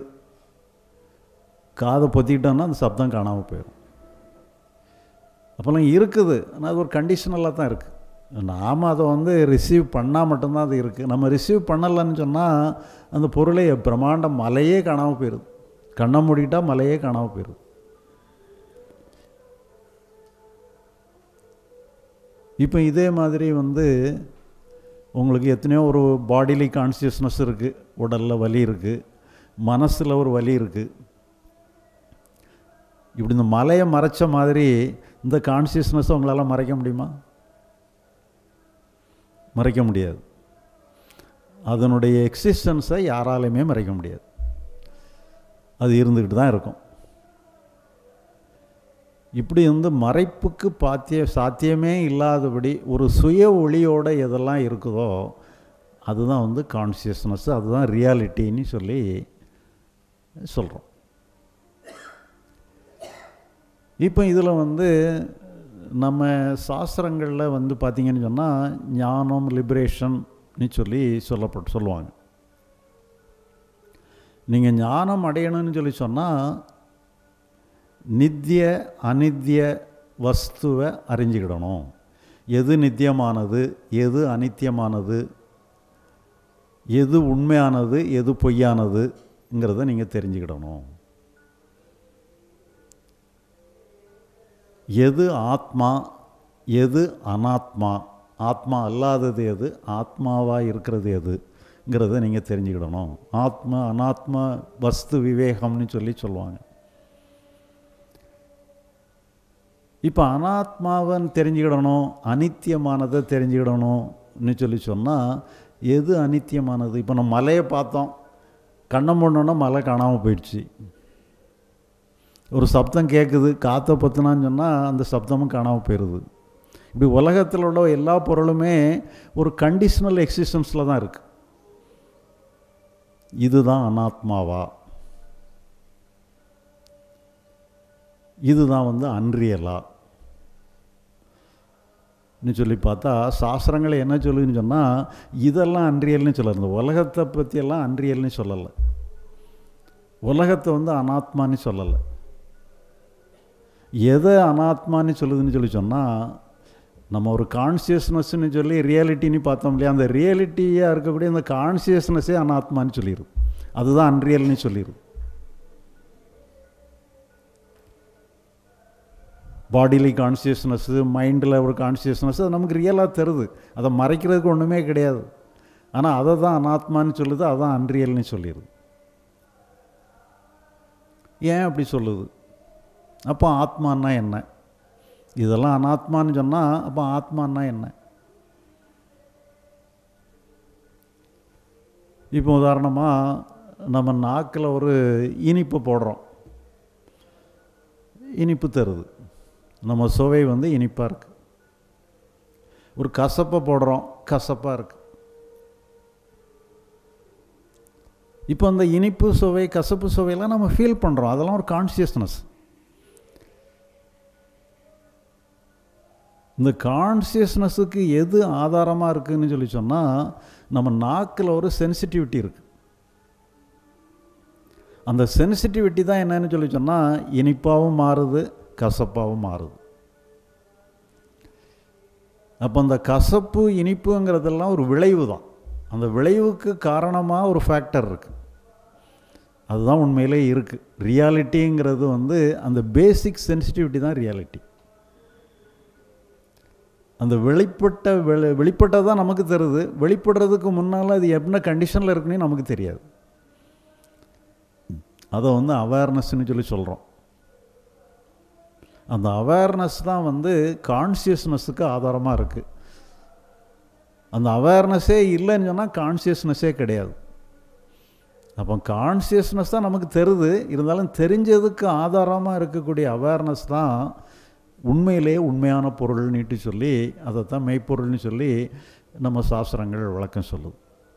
காதை பொத்திக்கிட்டோன்னா அந்த சப்தம் காணாமல் போயிடும் அப்போல்லாம் இருக்குது ஆனால் அது ஒரு கண்டிஷனலாக தான் இருக்குது நாம் அதை வந்து ரிசீவ் பண்ணால் மட்டும்தான் அது இருக்குது நம்ம ரிசீவ் பண்ணலைன்னு சொன்னால் அந்த பொருளை பிரம்மாண்ட மலையே காணாமல் போயிடுது கண்ணை மூடிட்டால் மலையே காணாமல் போயிடுது இப்போ இதே மாதிரி வந்து உங்களுக்கு எத்தனையோ ஒரு பாடிலி கான்சியஸ்னஸ் இருக்குது உடலில் வலி இருக்குது மனசில் ஒரு வலி இருக்குது இப்படி இந்த மலையை மறைச்ச மாதிரி இந்த கான்சியஸ்னஸை உங்களால் மறைக்க முடியுமா மறைக்க முடியாது அதனுடைய எக்ஸிஸ்டன்ஸை யாராலையுமே மறைக்க முடியாது அது இருந்துக்கிட்டு தான் இருக்கும் இப்படி வந்து மறைப்புக்கு பாத்திய சாத்தியமே இல்லாதபடி ஒரு சுய ஒளியோட எதெல்லாம் இருக்குதோ அதுதான் வந்து கான்சியஸ்னஸ் அதுதான் ரியாலிட்டின்னு சொல்லி சொல்கிறோம் இப்போ இதில் வந்து நம்ம சாஸ்திரங்களில் வந்து பார்த்திங்கன்னு சொன்னால் ஞானம் லிபரேஷன்னு சொல்லி சொல்லப்பட்டு சொல்லுவாங்க நீங்கள் ஞானம் அடையணும்னு சொல்லி சொன்னால் நித்திய அனித்திய வஸ்துவை அறிஞ்சிக்கிடணும் எது நித்தியமானது எது அனித்தியமானது எது உண்மையானது எது பொய்யானதுங்கிறத நீங்கள் தெரிஞ்சுக்கிடணும் எது ஆத்மா எது அனாத்மா ஆத்மா அல்லாதது எது ஆத்மாவாக இருக்கிறது எதுங்கிறத நீங்கள் தெரிஞ்சுக்கிடணும் ஆத்மா அனாத்மா வஸ்து விவேகம்னு சொல்லி சொல்லுவாங்க இப்போ அனாத்மாவன் தெரிஞ்சுக்கிடணும் அனித்தியமானதை தெரிஞ்சுக்கிடணும்னு சொல்லி சொன்னால் எது அனித்தியமானது இப்போ நம்ம மலையை பார்த்தோம் கண்ணை மூடணுன்னா மலை காணாமல் போயிடுச்சு ஒரு சப்தம் கேட்குது காற்றை பற்றினான்னு சொன்னால் அந்த சப்தமும் காணாமல் போயிடுது இப்படி உலகத்தில் உள்ள எல்லா பொருளுமே ஒரு கண்டிஷனல் எக்ஸிஸ்டன்ஸில் தான் இருக்குது இதுதான் அனாத்மாவா இதுதான் வந்து அன்ரியலா ன்னு சொல்லி பார்த்தா சாஸ்திரங்களை என்ன சொல்லுதுன்னு சொன்னால் இதெல்லாம் அன்ரியல்னு சொல்லலை இந்த உலகத்தை பற்றியெல்லாம் அன்ரியல்னு சொல்லலை உலகத்தை வந்து அனாத்மான்னு சொல்லலை எதை அனாத்மான்னு சொல்லுதுன்னு சொல்லி சொன்னால் நம்ம ஒரு கான்சியஸ்னஸ்ன்னு சொல்லி ரியாலிட்டின்னு பார்த்தோம் இல்லையா அந்த ரியாலிட்டியாக இருக்கக்கூடிய அந்த கான்சியஸ்னஸ்ஸே அனாத்மான்னு சொல்லிடுது அதுதான் அன்ரியல்னு சொல்லிடுது பாடிலி கான்சியஸ்னஸ்ஸு மைண்டில் ஒரு கான்சியஸ்னஸ் அது நமக்கு ரியலாக தருது அதை மறைக்கிறதுக்கு ஒன்றுமே கிடையாது ஆனால் அதை தான் அனாத்மான்னு சொல்லுது அதான் அன்ரியல்னு சொல்லிடுது ஏன் அப்படி சொல்லுது அப்போ ஆத்மான்னா என்ன இதெல்லாம் அனாத்மான்னு சொன்னால் அப்போ ஆத்மான்னா என்ன இப்போ உதாரணமாக நம்ம நாக்கில் ஒரு இனிப்பு போடுறோம் இனிப்பு தருது நம்ம சுவை வந்து இனிப்பாக இருக்குது ஒரு கசப்பை போடுறோம் கசப்பாக இருக்குது இப்போ அந்த இனிப்பு சுவை கசப்பு சுவையெல்லாம் நம்ம ஃபீல் பண்ணுறோம் அதெல்லாம் ஒரு கான்சியஸ்னஸ் இந்த கான்சியஸ்னஸுக்கு எது ஆதாரமாக இருக்குதுன்னு சொல்லி சொன்னால் நம்ம நாக்கில் ஒரு சென்சிட்டிவிட்டி இருக்குது அந்த சென்சிட்டிவிட்டி தான் என்னன்னு சொல்லி சொன்னால் இனிப்பாகவும் மாறுது கசப்பாகவும் மாறுது அப்போ அந்த கசப்பு இனிப்புங்கிறதெல்லாம் ஒரு விளைவு தான் அந்த விளைவுக்கு காரணமாக ஒரு ஃபேக்டர் இருக்குது அதுதான் உண்மையிலே இருக்குது ரியாலிட்டிங்கிறது வந்து அந்த பேசிக் சென்சிட்டிவிட்டி தான் ரியாலிட்டி அந்த வெளிப்பட்ட வெளி வெளிப்பட்டது தான் நமக்கு தருது வெளிப்படுறதுக்கு முன்னால் அது என்ன கண்டிஷனில் இருக்குன்னு நமக்கு தெரியாது அதை வந்து அவேர்னஸ்ன்னு சொல்லி சொல்கிறோம் அந்த அவேர்னஸ் தான் வந்து கான்சியஸ்னஸுக்கு ஆதாரமாக இருக்குது அந்த அவேர்னஸே இல்லைன்னு சொன்னால் கான்சியஸ்னஸே கிடையாது அப்போ கான்சியஸ்னஸ் தான் நமக்கு தெரியுது இருந்தாலும் தெரிஞ்சதுக்கு ஆதாரமாக இருக்கக்கூடிய அவேர்னஸ் தான் உண்மையிலே உண்மையான பொருள் நீட்டு சொல்லி அதை தான் மெய்ப்பொருள்னு சொல்லி நம்ம சாஸ்திரங்கள் விளக்கம் சொல்லுது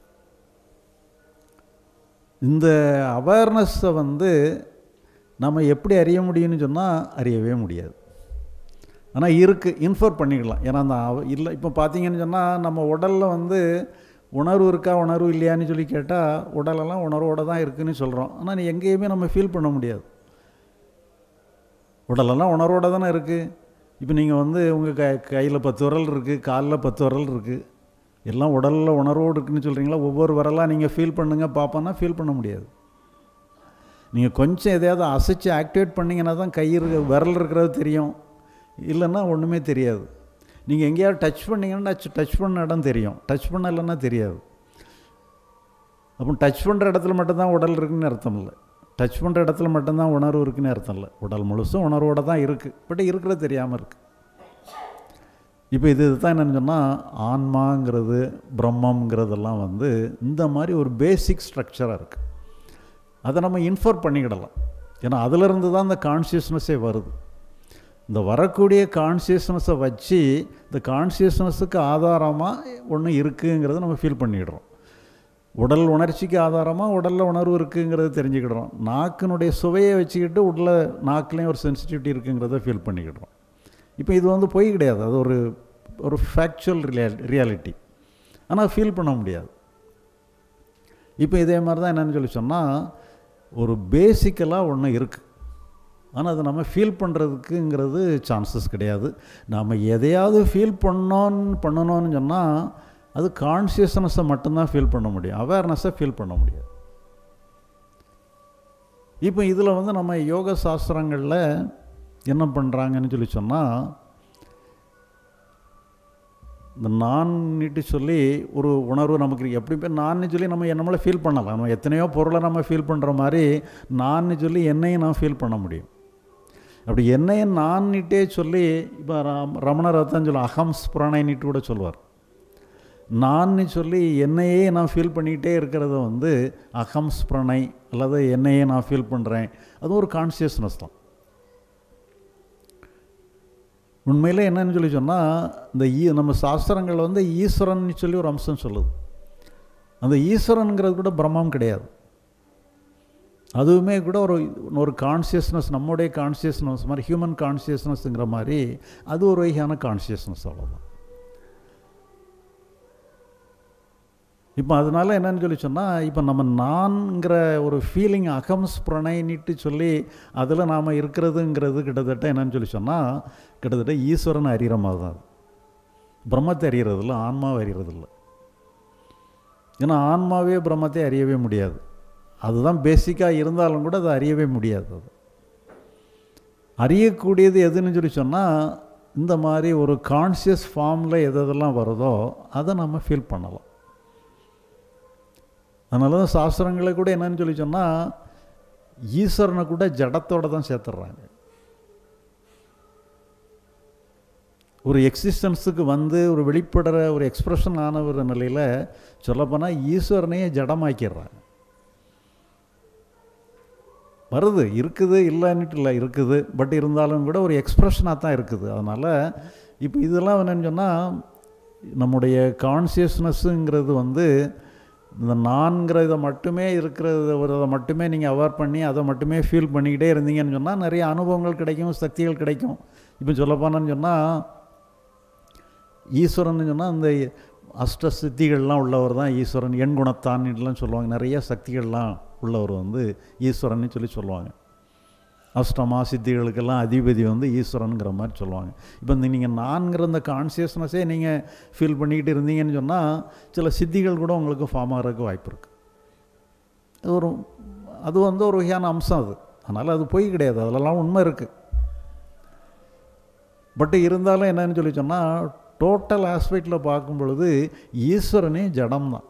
இந்த அவேர்னஸை வந்து நம்ம எப்படி அறிய முடியும்னு சொன்னால் அறியவே முடியாது ஆனால் இருக்குது இன்ஃபர் பண்ணிக்கலாம் ஏன்னா அந்த இல்லை இப்போ பார்த்தீங்கன்னு சொன்னால் நம்ம உடலில் வந்து உணர்வு இருக்கா உணர்வு இல்லையான்னு சொல்லி கேட்டால் உடலெல்லாம் உணர்வோடு தான் இருக்குதுன்னு சொல்கிறோம் ஆனால் நீ எங்கேயுமே நம்ம ஃபீல் பண்ண முடியாது உடலெல்லாம் உணர்வோடு தானே இருக்குது இப்போ நீங்கள் வந்து உங்கள் க கையில் பத்து விரல் இருக்குது காலில் பத்து விரல் இருக்குது எல்லாம் உடலில் உணர்வோடு இருக்குன்னு சொல்கிறீங்களா ஒவ்வொரு விரலாக நீங்கள் ஃபீல் பண்ணுங்கள் பார்ப்போன்னா ஃபீல் பண்ண முடியாது நீங்கள் கொஞ்சம் எதையாவது அசைச்சு ஆக்டிவேட் பண்ணிங்கன்னா தான் கை இருக்க விரல் இருக்கிறது தெரியும் இல்லைன்னா ஒன்றுமே தெரியாது நீங்கள் எங்கேயாவது டச் பண்ணிங்கன்னா டச் பண்ண இடம் தெரியும் டச் பண்ணலைன்னா தெரியாது அப்போ டச் பண்ணுற இடத்துல மட்டும்தான் உடல் இருக்குன்னு அர்த்தம் இல்லை டச் பண்ணுற இடத்துல மட்டும்தான் உணர்வு இருக்குன்னு அர்த்தம் இல்லை உடல் முழுசும் உணர்வோடு தான் இருக்குது பட் இருக்கிறது தெரியாமல் இருக்குது இப்போ இது இதுதான் என்னென்னு சொன்னால் ஆன்மாங்கிறது பிரம்மங்கிறதெல்லாம் வந்து இந்த மாதிரி ஒரு பேசிக் ஸ்ட்ரக்சராக இருக்குது அதை நம்ம இன்ஃபர் பண்ணிக்கிடலாம் ஏன்னா அதிலிருந்து தான் இந்த கான்சியஸ்னஸே வருது இந்த வரக்கூடிய கான்சியஸ்னஸை வச்சு இந்த கான்சியஸ்னஸுக்கு ஆதாரமாக ஒன்று இருக்குங்கிறத நம்ம ஃபீல் பண்ணிடுறோம் உடல் உணர்ச்சிக்கு ஆதாரமாக உடலில் உணர்வு இருக்குங்கிறத தெரிஞ்சுக்கிடுறோம் நாக்கினுடைய சுவையை வச்சுக்கிட்டு உள்ள நாக்குலேயும் ஒரு சென்சிட்டிவிட்டி இருக்குங்கிறத ஃபீல் பண்ணிக்கிடுறோம் இப்போ இது வந்து பொய் கிடையாது அது ஒரு ஒரு ஃபேக்சுவல் ரியா ரியாலிட்டி ஆனால் ஃபீல் பண்ண முடியாது இப்போ இதே மாதிரி தான் என்னென்னு சொல்லி சொன்னால் ஒரு பேசிக்கலாக ஒன்று இருக்குது ஆனால் அதை நம்ம ஃபீல் பண்ணுறதுக்குங்கிறது சான்சஸ் கிடையாது நாம் எதையாவது ஃபீல் பண்ணோன்னு பண்ணணும்னு சொன்னால் அது கான்சியஸ்னஸை மட்டும்தான் ஃபீல் பண்ண முடியும் அவேர்னஸை ஃபீல் பண்ண முடியாது இப்போ இதில் வந்து நம்ம யோக சாஸ்திரங்களில் என்ன பண்ணுறாங்கன்னு சொல்லி சொன்னால் இந்த நான்ட்டு சொல்லி ஒரு உணர்வு நமக்கு எப்படி போய் நான் சொல்லி நம்ம நம்மளை ஃபீல் பண்ணலாம் நம்ம எத்தனையோ பொருளை நம்ம ஃபீல் பண்ணுற மாதிரி நான் சொல்லி என்னையும் நான் ஃபீல் பண்ண முடியும் அப்படி என்னையும் நான்னிட்டே சொல்லி இப்போ ரமணர் தான் சொல்லுவோம் அகம் ஸ்புரணைன்னுட்டு கூட சொல்லுவார் நான் சொல்லி என்னையே நான் ஃபீல் பண்ணிக்கிட்டே இருக்கிறத வந்து அகம் ஸ்பிரணை அல்லது என்னையே நான் ஃபீல் பண்ணுறேன் அது ஒரு கான்சியஸ்னஸ் தான் உண்மையில் என்னன்னு சொல்லி சொன்னால் இந்த ஈ நம்ம சாஸ்திரங்கள் வந்து ஈஸ்வரன் சொல்லி ஒரு அம்சம் சொல்லுது அந்த ஈஸ்வரனுங்கிறது கூட பிரம்மம் கிடையாது அதுவுமே கூட ஒரு ஒரு கான்சியஸ்னஸ் நம்முடைய கான்சியஸ்னஸ் மாதிரி ஹியூமன் கான்சியஸ்னஸ்ங்கிற மாதிரி அது ஒரு வகையான கான்சியஸ்னஸ் அவ்வளோதான் இப்போ அதனால் என்னன்னு சொல்லி சொன்னால் இப்போ நம்ம நான்கிற ஒரு ஃபீலிங் அகம் ஸ்பிரணைன்னுட்டு சொல்லி அதில் நாம் இருக்கிறதுங்கிறது கிட்டத்தட்ட என்னன்னு சொல்லி சொன்னால் கிட்டத்தட்ட ஈஸ்வரன் அறிகிற மாதிரி தான் அது பிரம்மத்தை அறிகிறதில்ல ஆன்மாவை அறிகிறதில்ல ஏன்னா ஆன்மாவே பிரம்மத்தை அறியவே முடியாது அதுதான் பேசிக்காக இருந்தாலும் கூட அதை அறியவே முடியாது அது அறியக்கூடியது எதுன்னு சொல்லி சொன்னால் இந்த மாதிரி ஒரு கான்சியஸ் ஃபார்மில் எது எதெல்லாம் வருதோ அதை நம்ம ஃபீல் பண்ணலாம் அதனால தான் சாஸ்திரங்களை கூட என்னன்னு சொல்லி சொன்னால் ஈஸ்வரனை கூட ஜடத்தோடு தான் சேர்த்துட்றாங்க ஒரு எக்ஸிஸ்டன்ஸுக்கு வந்து ஒரு வெளிப்படுற ஒரு எக்ஸ்ப்ரெஷன் ஆன ஒரு நிலையில் சொல்லப்போனால் ஈஸ்வரனையே ஜடமாக்கிடுறாங்க வருது இருக்குது இல்லைன்னுட்டு இல்லை இருக்குது பட் இருந்தாலும் கூட ஒரு எக்ஸ்ப்ரெஷனாக தான் இருக்குது அதனால் இப்போ இதெல்லாம் என்னென்னு சொன்னால் நம்முடைய கான்சியஸ்னஸ்ஸுங்கிறது வந்து இந்த நான்கிற இதை மட்டுமே இருக்கிறத ஒரு இதை மட்டுமே நீங்கள் அவார் பண்ணி அதை மட்டுமே ஃபீல் பண்ணிக்கிட்டே இருந்தீங்கன்னு சொன்னால் நிறைய அனுபவங்கள் கிடைக்கும் சக்திகள் கிடைக்கும் இப்போ சொல்லப்போனன்னு சொன்னால் ஈஸ்வரன் சொன்னால் அந்த அஷ்ட சித்திகள்லாம் உள்ளவர் தான் ஈஸ்வரன் எண் குணத்தான்லாம் சொல்லுவாங்க நிறைய சக்திகள்லாம் உள்ளவர் வந்து ஈஸ்வரன் சொல்லி சொல்லுவாங்க அஷ்டமா சித்திகளுக்கெல்லாம் அதிபதி வந்து ஈஸ்வரனுங்கிற மாதிரி சொல்லுவாங்க இப்போ இந்த நீங்கள் நான்கிற இந்த கான்சியஸ்னஸே நீங்கள் ஃபீல் பண்ணிக்கிட்டு இருந்தீங்கன்னு சொன்னால் சில சித்திகள் கூட உங்களுக்கு ஃபார்ம் ஆகிறதுக்கு வாய்ப்பு இருக்குது அது ஒரு அது வந்து ஒரு வகையான அம்சம் அது அதனால் அது பொய் கிடையாது அதிலலாம் உண்மை இருக்குது பட் இருந்தாலும் என்னன்னு சொல்லி சொன்னால் டோட்டல் ஆஸ்பெக்டில் பார்க்கும் பொழுது ஈஸ்வரனே ஜடம் தான்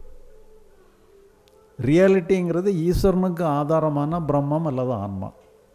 ரியாலிட்டிங்கிறது ஈஸ்வரனுக்கு ஆதாரமான பிரம்மம் அல்லது ஆன்மா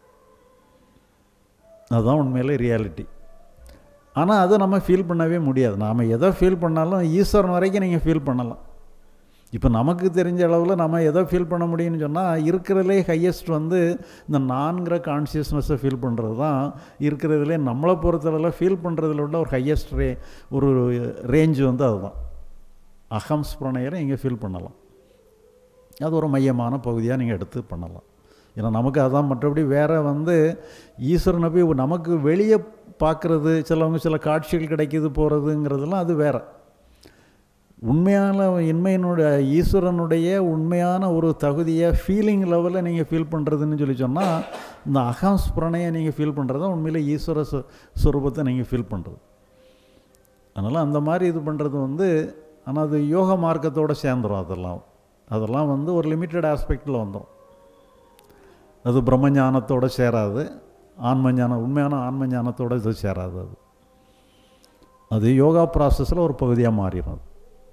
அதுதான் உண்மையிலே ரியாலிட்டி ஆனால் அதை நம்ம ஃபீல் பண்ணவே முடியாது நாம் எதை ஃபீல் பண்ணாலும் ஈஸ்வரன் வரைக்கும் நீங்கள் ஃபீல் பண்ணலாம் இப்போ நமக்கு தெரிஞ்ச அளவில் நம்ம எதை ஃபீல் பண்ண முடியும்னு சொன்னால் இருக்கிறதுலே ஹையஸ்ட் வந்து இந்த நான்கிற கான்சியஸ்னஸை ஃபீல் பண்ணுறது தான் இருக்கிறதுலே நம்மளை பொறுத்தளவில் ஃபீல் பண்ணுறதுல உள்ள ஒரு ஹையஸ்ட் ரே ஒரு ரேஞ்சு வந்து அதுதான் அகம் ஸ்பிரணையரை இங்கே ஃபீல் பண்ணலாம் அது ஒரு மையமான பகுதியாக நீங்கள் எடுத்து பண்ணலாம் ஏன்னா நமக்கு அதான் மற்றபடி வேறு வந்து ஈஸ்வரனை போய் நமக்கு வெளியே பார்க்குறது சிலவங்க சில காட்சிகள் கிடைக்கிது போகிறதுங்கிறதெல்லாம் அது வேறு உண்மையான இன்மையினுடைய ஈஸ்வரனுடைய உண்மையான ஒரு தகுதியை ஃபீலிங் லெவலில் நீங்கள் ஃபீல் பண்ணுறதுன்னு சொல்லி சொன்னால் இந்த அகம் ஸ்புரணையை நீங்கள் ஃபீல் பண்ணுறது தான் உண்மையில் ஈஸ்வர சு சுரூபத்தை நீங்கள் ஃபீல் பண்ணுறது அதனால் அந்த மாதிரி இது பண்ணுறது வந்து ஆனால் அது யோக மார்க்கத்தோடு சேர்ந்துடும் அதெல்லாம் அதெல்லாம் வந்து ஒரு லிமிட்டட் ஆஸ்பெக்டில் வந்துடும் அது பிரம்மஞானத்தோடு சேராது ஆன்ம ஞானம் உண்மையான ஆன்ம ஞானத்தோடு இது சேராது அது அது யோகா ப்ராசஸில் ஒரு பகுதியாக மாறிடும் அது.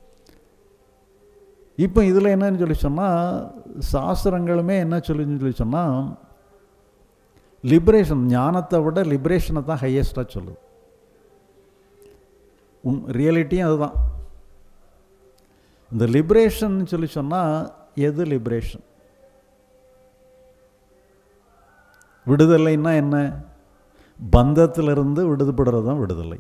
இப்போ இதில் என்னன்னு சொல்லி சொன்னால் சாஸ்திரங்களுமே என்ன சொல்லுன்னு சொல்லி சொன்னால் லிபரேஷன் ஞானத்தை விட லிபரேஷனை தான் ஹையஸ்ட்டாக சொல்லுது உன் ரியாலிட்டியும் அதுதான் இந்த லிபரேஷன் சொல்லி சொன்னால் எது லிபரேஷன் விடுதலைன்னா என்ன பந்தத்திலிருந்து விடுபடுறது தான் விடுதலை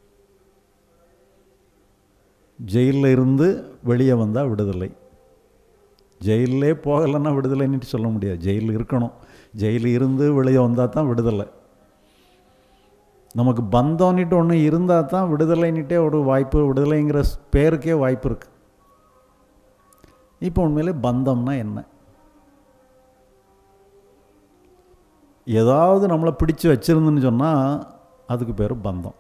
ஜெயிலில் இருந்து வெளியே வந்தால் விடுதலை ஜெயிலே போகலைன்னா விடுதலைன்னு சொல்ல முடியாது ஜெயில் இருக்கணும் ஜெயில் இருந்து வெளியே வந்தால் தான் விடுதலை நமக்கு பந்தம்னுட்டு ஒன்று இருந்தால் தான் விடுதலைன்னுட்டே ஒரு வாய்ப்பு விடுதலைங்கிற பேருக்கே வாய்ப்பு இருக்குது இப்போ உண்மையிலே பந்தம்னா என்ன ஏதாவது நம்மளை பிடிச்சு வச்சிருந்துன்னு சொன்னால் அதுக்கு பேர் பந்தம்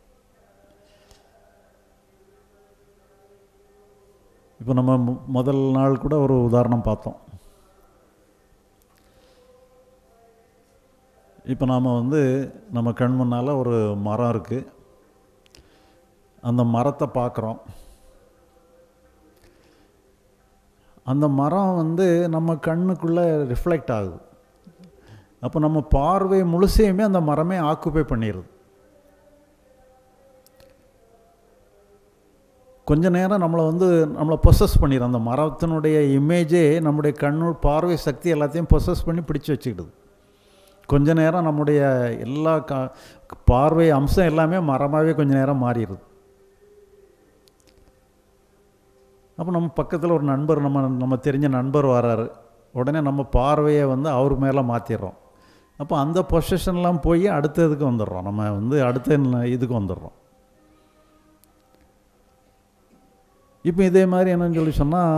இப்போ நம்ம மு- முதல் நாள் கூட ஒரு உதாரணம் பார்த்தோம் இப்போ நாம் வந்து நம்ம கண் முன்னால் ஒரு மரம் இருக்குது அந்த மரத்தை பார்க்குறோம் அந்த மரம் வந்து நம்ம கண்ணுக்குள்ளே ரிஃப்ளெக்ட் ஆகுது அப்போ நம்ம பார்வை முழுசையுமே அந்த மரமே ஆக்குப்பை பண்ணிடுது கொஞ்ச நேரம் நம்மளை வந்து நம்மளை பொசஸ் பண்ணிடும் அந்த மரத்தினுடைய இமேஜே நம்முடைய கண்ணு பார்வை சக்தி எல்லாத்தையும் பொசஸ் பண்ணி பிடிச்சு வச்சுக்கிடுது கொஞ்ச நேரம் நம்முடைய எல்லா க பார்வை அம்சம் எல்லாமே மரமாகவே கொஞ்ச நேரம் மாறிடுது அப்போ நம்ம பக்கத்தில் ஒரு நண்பர் நம்ம நம்ம தெரிஞ்ச நண்பர் வராரு உடனே நம்ம பார்வையை வந்து அவர் மேலே மாற்றிடுறோம் அப்போ அந்த பொசிஷன்லாம் போய் அடுத்த இதுக்கு வந்துடுறோம் நம்ம வந்து அடுத்த ந- இதுக்கு வந்துடுறோம் இப்போ இதே மாதிரி என்னன்னு சொல்லி சொன்னால்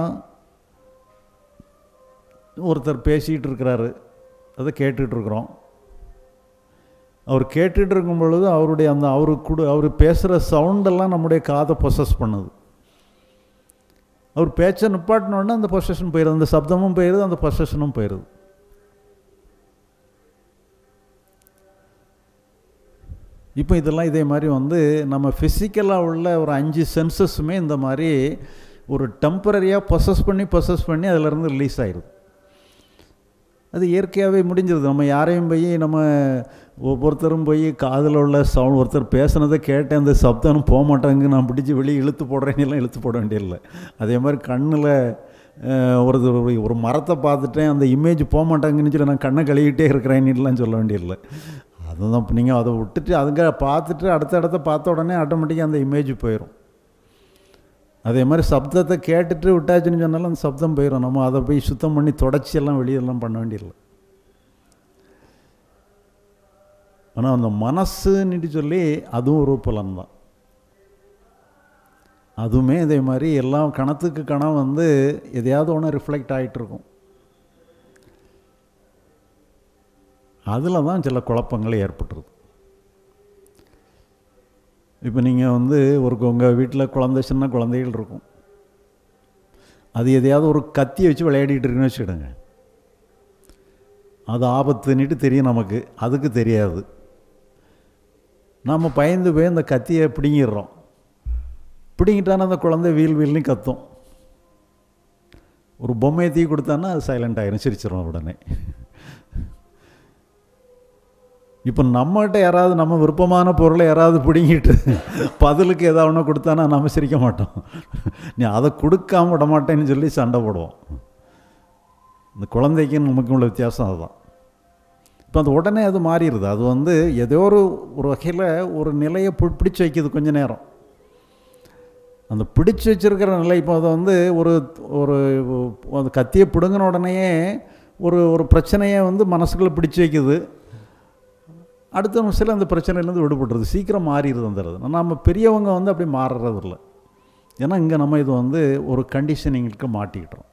ஒருத்தர் பேசிகிட்டு இருக்கிறாரு அதை கேட்டுட்டு இருக்கிறோம் அவர் கேட்டுட்டு இருக்கும் பொழுது அவருடைய அந்த அவரு கூட அவர் பேசுகிற சவுண்டெல்லாம் நம்முடைய காதை பொசஸ் பண்ணுது அவர் பேச்சை நிப்பாட்டினோடனே அந்த பொசஷன் போயிடுது அந்த சப்தமும் போயிடுது அந்த பொசஷனும் போயிடுது இப்போ இதெல்லாம் இதே மாதிரி வந்து நம்ம ஃபிசிக்கலாக உள்ள ஒரு அஞ்சு சென்சஸுமே இந்த மாதிரி ஒரு டெம்பரரியாக பொசஸ் பண்ணி பொசஸ் பண்ணி அதிலிருந்து ரிலீஸ் ஆயிடுது அது இயற்கையாகவே முடிஞ்சிருது நம்ம யாரையும் போய் நம்ம ஒவ்வொருத்தரும் போய் காதில் உள்ள சவுண்ட் ஒருத்தர் பேசுனதை கேட்டேன் அந்த சப்தம் போக மாட்டாங்க நான் பிடிச்சி வெளியே இழுத்து போடுறேன்னு எல்லாம் இழுத்து போட வேண்டியதில்லை அதே மாதிரி கண்ணில் ஒரு ஒரு- ஒரு மரத்தை பார்த்துட்டேன் அந்த இமேஜ் போக மாட்டாங்கன்னு சொல்லி நான் கண்ணை கழுவிட்டே இருக்கிறேன்னுலாம் சொல்ல வேண்டியதில்லை அதுதான் இப்போ நீங்கள் அதை விட்டுட்டு அதுங்க பார்த்துட்டு அடுத்த இடத்த பார்த்த உடனே ஆட்டோமேட்டிக்காக அந்த இமேஜ் போயிடும் அதே மாதிரி சப்தத்தை கேட்டுட்டு விட்டாச்சுன்னு சொன்னாலும் அந்த சப்தம் போயிடும் நம்ம அதை போய் சுத்தம் பண்ணி தொடச்சி எல்லாம் வெளியெல்லாம் பண்ண வேண்டியதில்லை ஆனால் அந்த மனசுன்னுட்டு சொல்லி அதுவும் ஒரு பலன் தான் அதுவுமே இதே மாதிரி எல்லாம் கணத்துக்கு கணம் வந்து எதையாவது ஒன்று ரிஃப்ளெக்ட் ஆகிட்டு இருக்கும் அதில் தான் சில குழப்பங்கள் ஏற்பட்டுருது இப்போ நீங்கள் வந்து ஒரு உங்கள் வீட்டில் குழந்தை சின்ன குழந்தைகள் இருக்கும் அது எதையாவது ஒரு கத்தியை வச்சு விளையாடிட்டு இருக்குன்னு வச்சுக்கிடுங்க அது ஆபத்துன்னுட்டு தெரியும் நமக்கு அதுக்கு தெரியாது நாம் பயந்து போய் அந்த கத்தியை பிடுங்கிடுறோம் பிடுங்கிட்டானா அந்த குழந்தை வீல் வீல்னு கத்தும் ஒரு பொம்மையை தீ கொடுத்தான்னா அது சைலண்ட் ஆயிரும் சிரிச்சிடும் உடனே இப்போ நம்மகிட்ட யாராவது நம்ம விருப்பமான பொருளை யாராவது பிடுங்கிட்டு பதிலுக்கு ஏதாவது ஒன்று கொடுத்தானா நம்ம சிரிக்க மாட்டோம் நீ அதை கொடுக்காம விட மாட்டேன்னு சொல்லி சண்டை போடுவோம் இந்த குழந்தைக்கும் நமக்கும் உள்ள வித்தியாசம் அதுதான் இப்போ அது உடனே அது மாறிடுது அது வந்து ஏதோ ஒரு ஒரு வகையில் ஒரு நிலையை பி- பிடிச்சு வைக்குது கொஞ்ச நேரம் அந்த பிடிச்சு வச்சிருக்கிற நிலை இப்போ அதை வந்து ஒரு ஒரு அந்த கத்தியை பிடுங்கின உடனேயே ஒரு ஒரு பிரச்சனையை வந்து மனசுக்குள்ளே பிடிச்சு வைக்குது அடுத்த நிமிஷத்தில் அந்த பிரச்சனையிலேருந்து விடுபட்டுருது சீக்கிரம் மாறிடுது அந்த இது நம்ம பெரியவங்க வந்து அப்படி மாறுறது இல்லை ஏன்னா இங்கே நம்ம இது வந்து ஒரு கண்டிஷனிங்களுக்கு மாட்டிக்கிட்டோம்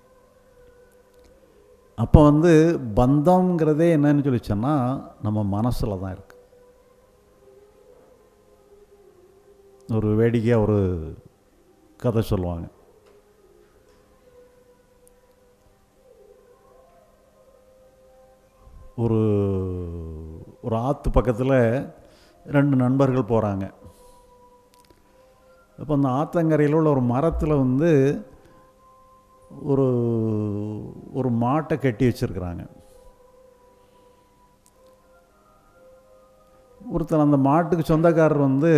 அப்போ வந்து பந்தம்ங்கிறதே என்னன்னு சொல்லி சொன்னால் நம்ம மனசில் தான் இருக்கு ஒரு வேடிக்கையாக ஒரு கதை சொல்லுவாங்க ஒரு ஒரு ஆற்று பக்கத்தில் ரெண்டு நண்பர்கள் போகிறாங்க அப்போ அந்த ஆத்தங்கரையில் உள்ள ஒரு மரத்தில் வந்து ஒரு ஒரு மாட்டை கட்டி வச்சுருக்குறாங்க ஒருத்தர் அந்த மாட்டுக்கு சொந்தக்காரர் வந்து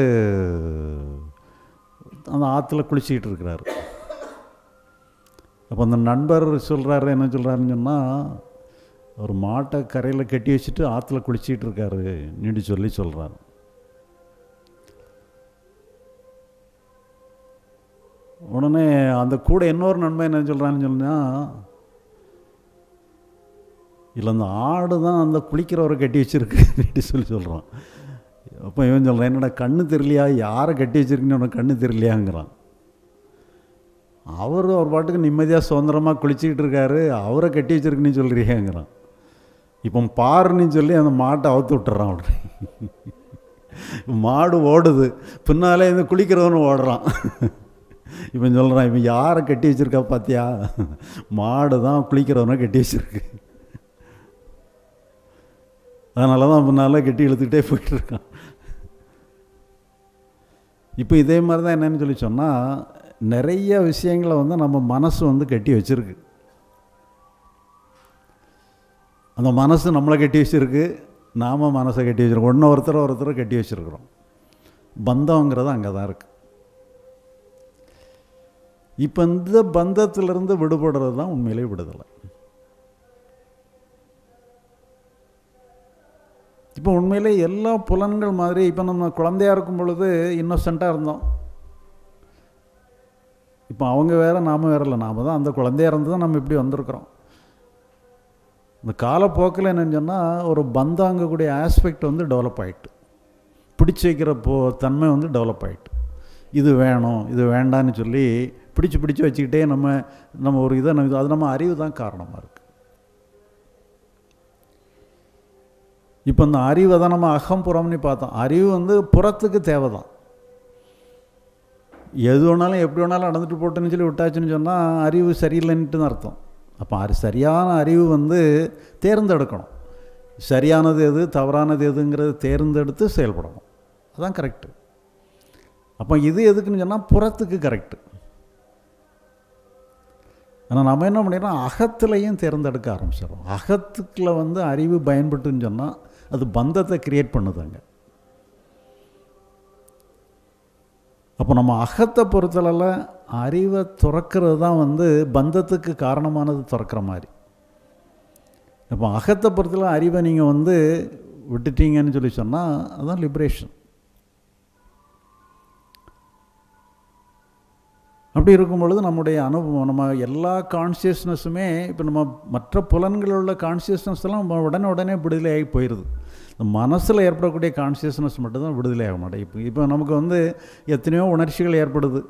அந்த ஆற்றுல குளிச்சிக்கிட்டு இருக்கிறாரு அப்போ அந்த நண்பர் சொல்கிறாரு என்ன சொல்கிறாருன்னு சொன்னால் ஒரு மாட்டை கரையில் கட்டி வச்சுட்டு ஆற்றுல குளிச்சிக்கிட்டு இருக்காரு நீடி சொல்லி சொல்கிறாரு உடனே அந்த கூட இன்னொரு நன்மை என்ன சொல்கிறான்னு சொன்னால் இல்லை அந்த ஆடு தான் அந்த குளிக்கிறவரை கட்டி வச்சுருக்கு சொல்லி சொல்கிறான் அப்போ இவன் சொல்கிறான் என்னடா கண்ணு தெரியலையா யாரை கட்டி வச்சிருக்குன்னு உனக்கு கண்ணு தெரியலையாங்கிறான் அவர் அவர் பாட்டுக்கு நிம்மதியாக சுதந்திரமாக குளிச்சிக்கிட்டு இருக்காரு அவரை கட்டி வச்சிருக்குன்னு சொல்கிறீங்கிறான் இப்போ பாருன்னு சொல்லி அந்த மாட்டை அவுத்து விட்டுறான் அப்படி மாடு ஓடுது பின்னாலே இந்த குளிக்கிறவனு ஓடுறான் இவன் சொல்கிறான் இவன் யாரை கட்டி வச்சிருக்கா பார்த்தியா மாடு தான் குளிக்கிறவனை கட்டி வச்சிருக்கு அதனால தான் முன்னால் கட்டி இழுத்துக்கிட்டே போயிட்டுருக்கான் இப்போ இதே மாதிரி தான் என்னன்னு சொல்லி சொன்னால் நிறைய விஷயங்களை வந்து நம்ம மனசு வந்து கட்டி வச்சிருக்கு அந்த மனசு நம்மளை கட்டி வச்சுருக்கு நாம் மனசை கட்டி வச்சுருக்கோம் ஒன்று ஒருத்தர் ஒருத்தரை கட்டி வச்சுருக்குறோம் பந்தங்கிறது அங்கே தான் இருக்குது இப்போ இந்த பந்தத்திலிருந்து விடுபடுறது தான் உண்மையிலே விடுதலை இப்போ உண்மையிலே எல்லா புலன்கள் மாதிரி இப்போ நம்ம குழந்தையாக இருக்கும் பொழுது இன்னோசென்ட்டாக இருந்தோம் இப்போ அவங்க வேறு நாம் வேற இல்லை நாம் தான் அந்த குழந்தையாக இருந்து தான் நம்ம இப்படி வந்திருக்கிறோம் இந்த காலப்போக்கில் என்னன்னு சொன்னால் ஒரு பந்தாங்கக்கூடிய ஆஸ்பெக்ட் வந்து டெவலப் ஆகிட்டு பிடிச்சி வைக்கிற போ தன்மை வந்து டெவலப் ஆகிட்டு இது வேணும் இது வேண்டான்னு சொல்லி பிடிச்சி பிடிச்சி வச்சுக்கிட்டே நம்ம நம்ம ஒரு இதை நம்ம அது நம்ம அறிவு தான் காரணமாக இருக்குது இப்போ இந்த அறிவை தான் நம்ம அகம் புறம்னு பார்த்தோம் அறிவு வந்து புறத்துக்கு தேவை தான் எது வேணாலும் எப்படி வேணாலும் நடந்துட்டு போட்டுன்னு சொல்லி விட்டாச்சுன்னு சொன்னால் அறிவு சரியில்லைன்ட்டு தான் அர்த்தம் அப்போ அது சரியான அறிவு வந்து தேர்ந்தெடுக்கணும் சரியானது எது தவறானது எதுங்கிறது தேர்ந்தெடுத்து செயல்படணும் அதுதான் கரெக்டு அப்போ இது எதுக்குன்னு சொன்னால் புறத்துக்கு கரெக்டு ஆனால் நம்ம என்ன பண்ணிடுறோம் அகத்துலையும் தேர்ந்தெடுக்க ஆரம்பிச்சிடறோம் அகத்துக்குள்ள வந்து அறிவு பயன்பட்டுன்னு சொன்னால் அது பந்தத்தை கிரியேட் பண்ணுதுங்க அப்போ நம்ம அகத்தை பொறுத்தளவில் அறிவை துறக்கிறது தான் வந்து பந்தத்துக்கு காரணமானது துறக்கிற மாதிரி அப்போ அகத்தை பொறுத்தளவு அறிவை நீங்கள் வந்து விட்டுட்டீங்கன்னு சொல்லி சொன்னால் அதுதான் லிபரேஷன் அப்படி இருக்கும் பொழுது நம்முடைய அனுபவம் நம்ம எல்லா கான்சியஸ்னஸுமே இப்போ நம்ம மற்ற புலன்களில் உள்ள கான்சியஸ்னஸ் எல்லாம் நம்ம உடனே உடனே விடுதலை ஆகி போயிடுது இந்த மனசில் ஏற்படக்கூடிய கான்சியஸ்னஸ் மட்டும்தான் விடுதலை ஆக மாட்டேன் இப்போ இப்போ நமக்கு வந்து எத்தனையோ உணர்ச்சிகள் ஏற்படுது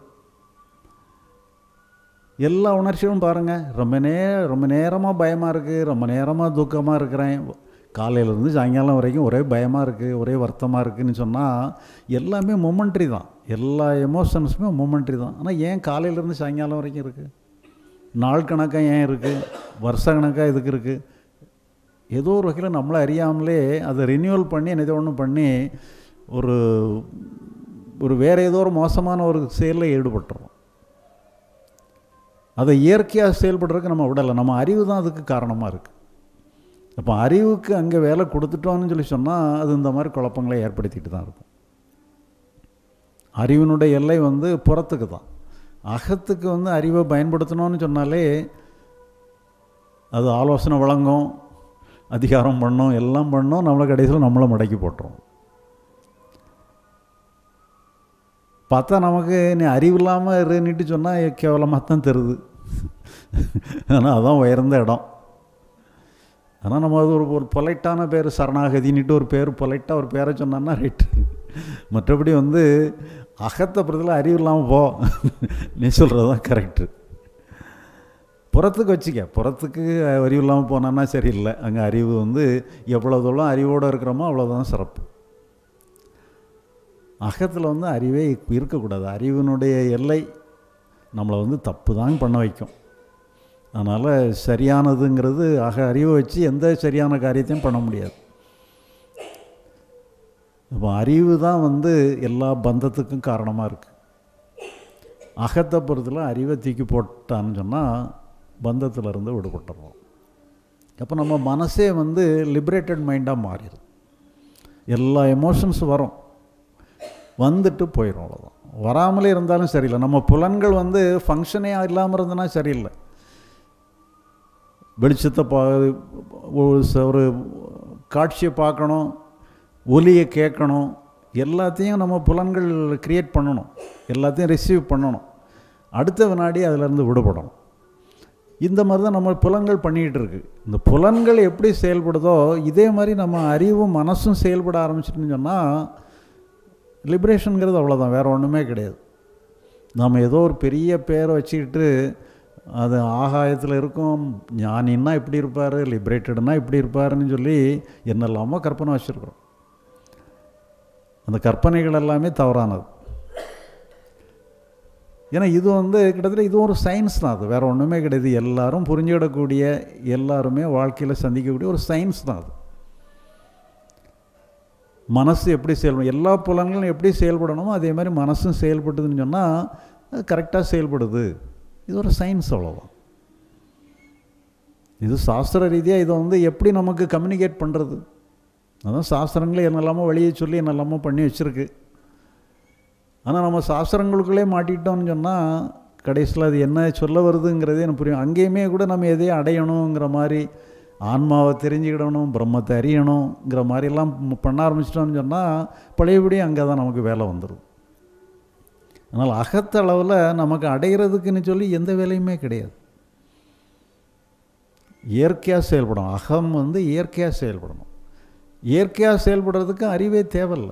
எல்லா உணர்ச்சிகளும் பாருங்கள் ரொம்ப நே ரொம்ப நேரமாக பயமாக இருக்குது ரொம்ப நேரமாக துக்கமாக இருக்கிறேன் காலையிலேருந்து சாயங்காலம் வரைக்கும் ஒரே பயமாக இருக்குது ஒரே வருத்தமாக இருக்குதுன்னு சொன்னால் எல்லாமே மொமெண்ட்ரி தான் எல்லா எமோஷன்ஸுமே மொமெண்ட்ரி தான் ஆனால் ஏன் காலையிலேருந்து சாயங்காலம் வரைக்கும் இருக்குது நாள் கணக்காக ஏன் இருக்குது வருஷ கணக்காக இதுக்கு இருக்குது ஏதோ ஒரு வகையில் நம்மளை அறியாமலே அதை ரினியூவல் பண்ணி ஏதோ ஒன்று பண்ணி ஒரு ஒரு வேறு ஏதோ ஒரு மோசமான ஒரு செயலில் ஈடுபட்டுறோம் அதை இயற்கையாக செயல்படுறதுக்கு நம்ம விடலை நம்ம அறிவு தான் அதுக்கு காரணமாக இருக்குது அப்போ அறிவுக்கு அங்கே வேலை கொடுத்துட்டோம்னு சொல்லி சொன்னால் அது இந்த மாதிரி குழப்பங்களை ஏற்படுத்திட்டு தான் இருக்கும் அறிவினுடைய எல்லை வந்து புறத்துக்கு தான் அகத்துக்கு வந்து அறிவை பயன்படுத்தணும்னு சொன்னாலே அது ஆலோசனை வழங்கும் அதிகாரம் பண்ணும் எல்லாம் பண்ணோம் நம்மளை கடைசியில் நம்மளை மடக்கி போட்டுரும் பார்த்தா நமக்கு நீ அறிவு இல்லாமல் இருன்னுட்டு சொன்னால் கேவலமாக தான் தருது ஆனால் அதான் உயர்ந்த இடம் ஆனால் நம்ம அது ஒரு ஒரு பொலைட்டான பேர் சரணாகதின்னுட்டு ஒரு பேர் பொலைட்டாக ஒரு பேரை சொன்னோன்னா ரைட்டு மற்றபடி வந்து அகத்தை பொறுத்தல அறிவு இல்லாமல் போ நீ சொல்கிறது தான் கரெக்டு புறத்துக்கு வச்சுக்க புறத்துக்கு அறிவு இல்லாமல் போனான்னா சரியில்லை அங்கே அறிவு வந்து எவ்வளோ தூரம் அறிவோடு இருக்கிறோமோ அவ்வளோதான் சிறப்பு அகத்தில் வந்து அறிவே இருக்கக்கூடாது அறிவினுடைய எல்லை நம்மளை வந்து தப்பு தான் பண்ண வைக்கும் அதனால் சரியானதுங்கிறது அக அறிவை வச்சு எந்த சரியான காரியத்தையும் பண்ண முடியாது இப்போ அறிவு தான் வந்து எல்லா பந்தத்துக்கும் காரணமாக இருக்குது அகத்தை பொறுத்தில் அறிவை தூக்கி போட்டான்னு சொன்னால் பந்தத்திலிருந்து விடுபட்டுறோம் அப்போ நம்ம மனசே வந்து லிபரேட்டட் மைண்டாக மாறிடும் எல்லா எமோஷன்ஸ் வரும் வந்துட்டு போயிடும் அவ்வளோதான் வராமலே இருந்தாலும் சரியில்லை நம்ம புலன்கள் வந்து ஃபங்க்ஷனே இல்லாமல் இருந்தனா சரியில்லை வெளிச்சத்தை பா ஒரு ச- ஒரு காட்சியை பார்க்கணும் ஒலியை கேட்கணும் எல்லாத்தையும் நம்ம புலன்கள் கிரியேட் பண்ணணும் எல்லாத்தையும் ரிசீவ் பண்ணணும் அடுத்த வினாடி அதிலேருந்து விடுபடணும் இந்த மாதிரி தான் நம்ம புலன்கள் பண்ணிக்கிட்டு இருக்கு இந்த புலன்கள் எப்படி செயல்படுதோ இதே மாதிரி நம்ம அறிவும் மனசும் செயல்பட ஆரம்பிச்சிட்டுன்னு சொன்னால் லிபரேஷனுங்கிறது அவ்வளோதான் வேறு ஒன்றுமே கிடையாது நம்ம ஏதோ ஒரு பெரிய பேரை வச்சுக்கிட்டு அது ஆகாயத்தில் இருக்கும் ஞானின்னா இப்படி இருப்பார் லிபரேட்டட்னா இப்படி இருப்பாருன்னு சொல்லி என்னெல்லாமோ கற்பனை வச்சுருக்குறோம் அந்த கற்பனைகள் எல்லாமே தவறானது ஏன்னா இது வந்து கிட்டத்தட்ட இது ஒரு சயின்ஸ் தான் அது வேறு ஒன்றுமே கிடையாது எல்லாரும் புரிஞ்சுக்கிடக்கூடிய எல்லாருமே வாழ்க்கையில் சந்திக்கக்கூடிய ஒரு சயின்ஸ் தான் அது மனசு எப்படி செயல்படும் எல்லா புலன்களும் எப்படி செயல்படணுமோ அதே மாதிரி மனசும் செயல்படுதுன்னு சொன்னால் அது கரெக்டாக செயல்படுது இது ஒரு சயின்ஸ் அவ்வளோதான் இது சாஸ்திர ரீதியாக இதை வந்து எப்படி நமக்கு கம்யூனிகேட் பண்ணுறது அதான் சாஸ்திரங்களே என்னெல்லாமோ வழியை சொல்லி என்னெல்லாமோ பண்ணி வச்சுருக்கு ஆனால் நம்ம சாஸ்திரங்களுக்குள்ளே மாட்டிக்கிட்டோம்னு சொன்னால் கடைசியில் அது என்ன சொல்ல வருதுங்கிறதே எனக்கு புரியும் அங்கேயுமே கூட நம்ம எதையும் அடையணுங்கிற மாதிரி ஆன்மாவை தெரிஞ்சுக்கிடணும் பிரம்மத்தை அறியணுங்கிற மாதிரிலாம் ம- பண்ண ஆரம்பிச்சிட்டோம்னு சொன்னால் பழையபடி அங்கே தான் நமக்கு வேலை வந்துடும் அதனால் அகத்தளவில் நமக்கு அடையிறதுக்குன்னு சொல்லி எந்த வேலையுமே கிடையாது இயற்கையாக செயல்படும் அகம் வந்து இயற்கையாக செயல்படணும் இயற்கையாக செயல்படுறதுக்கு அறிவே தேவையில்லை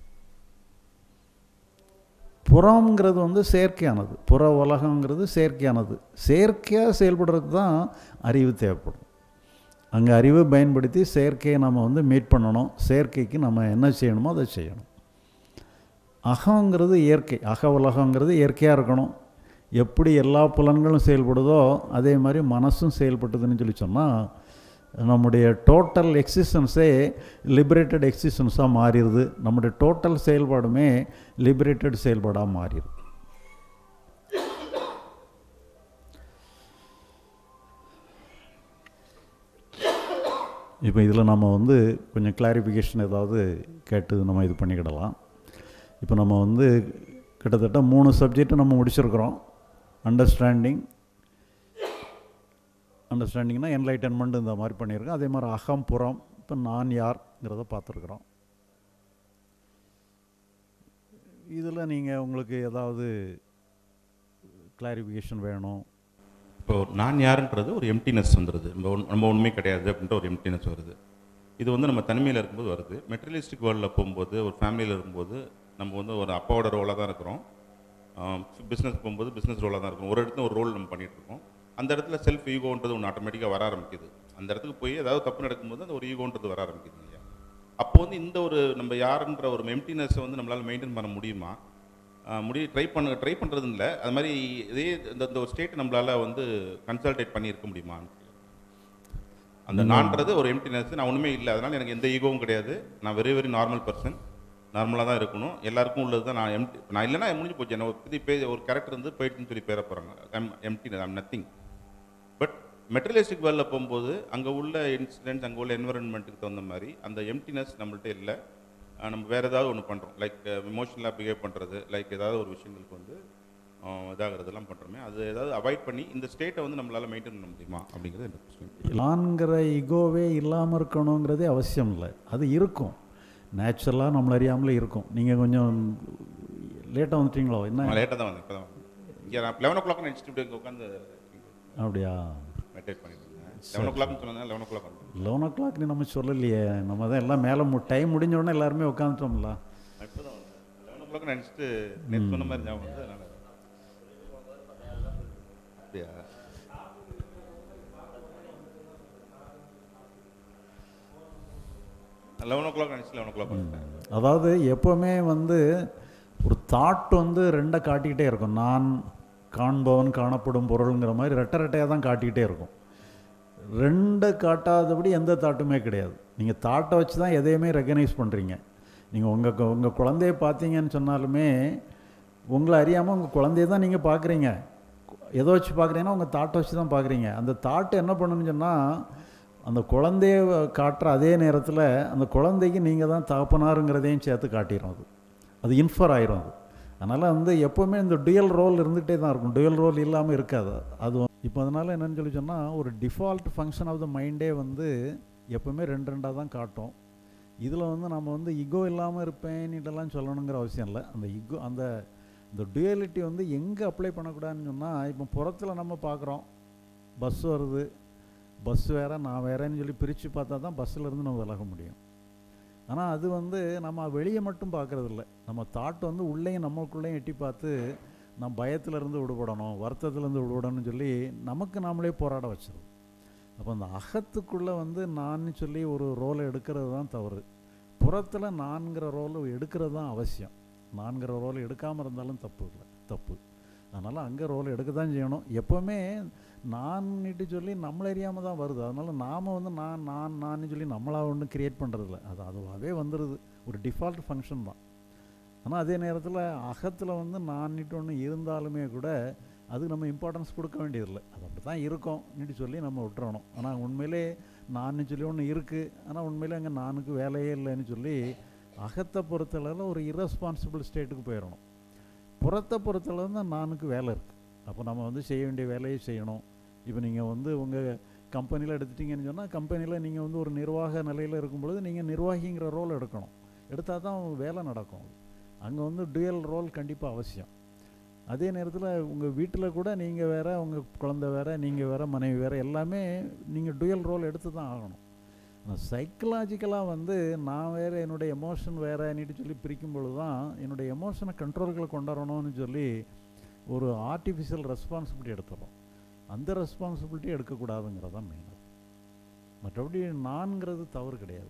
புறம்ங்கிறது வந்து செயற்கையானது புற உலகங்கிறது செயற்கையானது செயற்கையாக செயல்படுறதுக்கு தான் அறிவு தேவைப்படும் அங்கே அறிவை பயன்படுத்தி செயற்கையை நம்ம வந்து மீட் பண்ணணும் செயற்கைக்கு நம்ம என்ன செய்யணுமோ அதை செய்யணும் அகங்கிறது இயற்கை அக உலகங்கிறது இயற்கையாக இருக்கணும் எப்படி எல்லா புலன்களும் செயல்படுதோ அதே மாதிரி மனசும் செயல்பட்டதுன்னு சொல்லி சொன்னால் நம்முடைய டோட்டல் எக்ஸிஸ்டன்ஸே லிபரேட்டட் எக்ஸிஸ்டன்ஸாக மாறிடுது நம்முடைய டோட்டல் செயல்பாடுமே லிபரேட்டட் செயல்பாடாக மாறிடுது இப்போ இதில் நம்ம வந்து கொஞ்சம் கிளாரிஃபிகேஷன் ஏதாவது கேட்டு நம்ம இது பண்ணிக்கிடலாம் இப்போ நம்ம வந்து கிட்டத்தட்ட மூணு சப்ஜெக்ட் நம்ம முடிச்சிருக்கிறோம் அண்டர்ஸ்டாண்டிங் அண்டர்ஸ்டாண்டிங்னா என்லைட்டன்மெண்ட் இந்த மாதிரி பண்ணியிருக்கோம் அதே மாதிரி அகம் புறம் இப்போ நான் யார்ங்கிறத பார்த்துருக்குறோம் இதில் நீங்கள் உங்களுக்கு ஏதாவது கிளாரிஃபிகேஷன் வேணும் இப்போ நான் யாருன்றது ஒரு எம்டினஸ் வந்துடுது நம்ம ஒன்- நம்ம ஒன்றுமே கிடையாது அப்படின்ற ஒரு எம்டினஸ் வருது இது வந்து நம்ம தனிமையில் இருக்கும்போது வருது மெட்டீரியலிஸ்டிக் வேர்ல்டில் போகும்போது ஒரு ஃபேமிலியில் இருக்கும்போது நம்ம வந்து ஒரு அப்பாவோட ரோலாக தான் இருக்கிறோம் பிஸ்னஸ் போகும்போது பிஸ்னஸ் ரோலாக தான் இருக்கும் ஒரு இடத்துல ஒரு ரோல் நம்ம பண்ணிட்டு இருக்கோம் அந்த இடத்துல செல்ஃப் ஈகோன்றது ஒன்று ஆட்டோமேட்டிக்காக வர ஆரம்பிக்குது அந்த இடத்துக்கு போய் ஏதாவது தப்பு நடக்கும்போது அந்த ஒரு ஈகோன்றது வர ஆரம்பிக்குது இல்லையா அப்போ வந்து இந்த ஒரு நம்ம யாருன்ற ஒரு எம்டினஸை வந்து நம்மளால் மெயின்டைன் பண்ண முடியுமா ஆஹ் முடி ட்ரை பண்ண ட்ரை பண்ணுறது இல்லை அது மாதிரி இதே இந்த இந்த ஒரு ஸ்டேட் நம்மளால் வந்து கன்சல்டேட் பண்ணி இருக்க முடியுமா அந்த நான்றது ஒரு எம்டினஸ் நான் ஒன்றுமே இல்லை அதனால் எனக்கு எந்த ஈகோவும் கிடையாது நான் வெரி வெரி நார்மல் பர்சன் நார்மலாக தான் இருக்கணும் எல்லாருக்கும் உள்ளது தான் நான் எம்டி நான் இல்லைன்னா முடிஞ்சு போச்சு என்ன ஒரு புதிய பே ஒரு கேரக்டர் வந்து போயிட்டுன்னு சொல்லி பேர போகிறாங்க empty I'm nothing but materialistic வேர்ல்டில் போகும்போது அங்கே உள்ள இன்சிடென்ட்ஸ் அங்கே உள்ள என்வரன்மெண்ட்டுக்கு தகுந்த மாதிரி அந்த எம்டினஸ் நம்மள்ட்ட இல்லை அஹ் நம்ம வேறு ஏதாவது ஒன்று பண்ணுறோம் லைக் இமோஷனலாக பிஹேவ் பண்ணுறது லைக் ஏதாவது ஒரு விஷயங்களுக்கு வந்து அஹ் இதாகிறதெல்லாம் பண்ணுறோமே அது ஏதாவது அவாய்ட் பண்ணி இந்த ஸ்டேட்டை வந்து நம்மளால் மெயின்டைன் பண்ண முடியுமா அப்படிங்கிறது எனக்கு கொஸ்டின் நான்கிற ஈகோவே இல்லாமல் இருக்கணுங்கிறதே அவசியம் இல்லை அது இருக்கும் நேச்சுரலாக நம்மள அறியாமலே இருக்கும் நீங்கள் கொஞ்சம் லேட்டாக வந்துட்டீங்களோ என்ன நான் லேட்டாக தான் வந்தேன் இப்போ தான் இங்கே நான் லெவன் ஓ கிளாக் நினச்சிட்டு இப்படி இங்கே உட்காந்து அப்படியா மெடிடேட் பண்ணிட்டு இருந்தேன் லெவன் ஓ கிளாக்னு சொன்னேன் லெவன் ஓ கிளாக் வந்தேன் லெவன் ஓ கிளாக் நம்ம சொல்லலையே நம்ம தான் எல்லாம் மேலே டைம் முடிஞ்ச உடனே எல்லாருமே உட்காந்துட்டோம்ல நான் இப்போ தான் வந்தேன் லெவன் ஓ கிளாக் நினச்சிட்டு நேற்று சொன்ன மாதிரி ஞாபகம் வந்து அதனால் அப்படியா லெவன் ஓ கிளாக் நினச்சி லெவன் ஓ கிளாக் வந்துட்டேன் அதாவது எப்போவுமே வந்து ஒரு தாட் வந்து ரெண்டை காட்டிக்கிட்டே இருக்கும் நான் காண்பவன் காணப்படும் பொருளுங்கிற மாதிரி ரெட்டை ரெட்டையாக தான் காட்டிக்கிட்டே இருக்கும் ரெண்டை காட்டாதபடி எந்த தாட்டுமே கிடையாது நீங்கள் தாட்டை வச்சு தான் எதையுமே ரெகனைஸ் பண்ணுறீங்க நீங்கள் உங்கள் உங்கள் குழந்தைய பார்த்தீங்கன்னு சொன்னாலுமே உங்களை அறியாமல் உங்கள் குழந்தைய தான் நீங்கள் பார்க்குறீங்க எதை வச்சு பார்க்குறீங்கன்னா உங்கள் தாட்டை வச்சு தான் பார்க்குறீங்க அந்த தாட்டு என்ன பண்ணணும்னு சொன்னால் அந்த குழந்தைய காட்டுற அதே நேரத்தில் அந்த குழந்தைக்கு நீங்கள் தான் தகப்பனாருங்கிறதையும் சேர்த்து காட்டிடும் அது அது இன்ஃபர் ஆயிரும் அது அதனால் வந்து எப்போவுமே இந்த டுயல் ரோல் இருந்துகிட்டே தான் இருக்கும் டுயல் ரோல் இல்லாமல் இருக்காது அது இப்போ அதனால் என்னன்னு சொல்லி சொன்னால் ஒரு டிஃபால்ட் ஃபங்க்ஷன் ஆஃப் த மைண்டே வந்து எப்போவுமே ரெண்டு ரெண்டாக தான் காட்டும் இதில் வந்து நம்ம வந்து இகோ இல்லாமல் இருப்பேன்னுட்டெல்லாம் சொல்லணுங்கிற அவசியம் இல்லை அந்த இகோ அந்த இந்த டுயலிட்டி வந்து எங்கே அப்ளை பண்ணக்கூடாதுன்னு சொன்னால் இப்போ புறத்தில் நம்ம பார்க்குறோம் பஸ் வருது பஸ் வேறு நான் வேறேன்னு சொல்லி பிரித்து பார்த்தா தான் பஸ்ஸில் இருந்து நம்ம விலக முடியும் ஆனால் அது வந்து நம்ம வெளியே மட்டும் பார்க்கறது இல்ல நம்ம தாட் வந்து உள்ளேயும் நம்மளுக்குள்ளேயும் எட்டி பார்த்து நான் பயத்திலேருந்து விடுபடணும் வருத்தத்துலேருந்து விடுபடணும்னு சொல்லி நமக்கு நாமளே போராட வச்சிருது அப்போ அந்த அகத்துக்குள்ளே வந்து நான் சொல்லி ஒரு ரோலை எடுக்கிறது தான் தவறு புறத்தில் நான்கிற ரோலை எடுக்கிறது தான் அவசியம் நான்கிற ரோலை எடுக்காமல் இருந்தாலும் தப்பு இல்லை தப்பு அதனால் அங்கே ரோல் எடுக்க தான் செய்யணும் எப்போவுமே நான்னுட்டு சொல்லி நம்மளை அறியாமல் தான் வருது அதனால் நாம் வந்து நான் நான் நான் சொல்லி நம்மளாக ஒன்றும் க்ரியேட் பண்ணுறதில்ல அது அதுவாகவே வந்துடுது ஒரு டிஃபால்ட் ஃபங்க்ஷன் தான் ஆனால் அதே நேரத்தில் அகத்தில் வந்து நான்னுட்டு ஒன்று இருந்தாலுமே கூட அதுக்கு நம்ம இம்பார்ட்டன்ஸ் கொடுக்க வேண்டியதில்லை அது அப்படி தான் இருக்கும் நீட்டு சொல்லி நம்ம விட்டுறணும் ஆனால் உண்மையிலே நான் சொல்லி ஒன்று இருக்குது ஆனால் உண்மையிலே அங்கே நானுக்கு வேலையே இல்லைன்னு சொல்லி அகத்தை பொறுத்தளவில் ஒரு இரஸ்பான்சிபிள் ஸ்டேட்டுக்கு போயிடணும் புறத்தை பொறுத்தளவு தான் நானுக்கு வேலை இருக்குது அப்போ நம்ம வந்து செய்ய வேண்டிய வேலையை செய்யணும் இப்போ நீங்கள் வந்து உங்கள் கம்பெனியில் எடுத்துட்டீங்கன்னு சொன்னால் கம்பெனியில் நீங்கள் வந்து ஒரு நிர்வாக நிலையில் இருக்கும் பொழுது நீங்கள் நிர்வாகிங்கிற ரோல் எடுக்கணும் எடுத்தால் தான் வேலை நடக்கும் அங்கே வந்து டுயல் ரோல் கண்டிப்பாக அவசியம் அதே நேரத்தில் உங்கள் வீட்டில் கூட நீங்கள் வேறு உங்கள் குழந்தை வேறு நீங்கள் வேறு மனைவி வேறு எல்லாமே நீங்கள் டுயல் ரோல் எடுத்து தான் ஆகணும் ஆனால் சைக்கலாஜிக்கலாக வந்து நான் வேறு என்னுடைய எமோஷன் வேறுன்னுட்டு சொல்லி பிரிக்கும் பொழுது தான் என்னுடைய எமோஷனை கண்ட்ரோல்களை கொண்டாடணும்னு சொல்லி ஒரு ஆர்டிஃபிஷியல் ரெஸ்பான்சிபிலிட்டி எடுத்துறோம் அந்த ரெஸ்பான்சிபிலிட்டி எடுக்கக்கூடாதுங்கிறது தான் மெயின் மற்றபடி நான்கிறது தவறு கிடையாது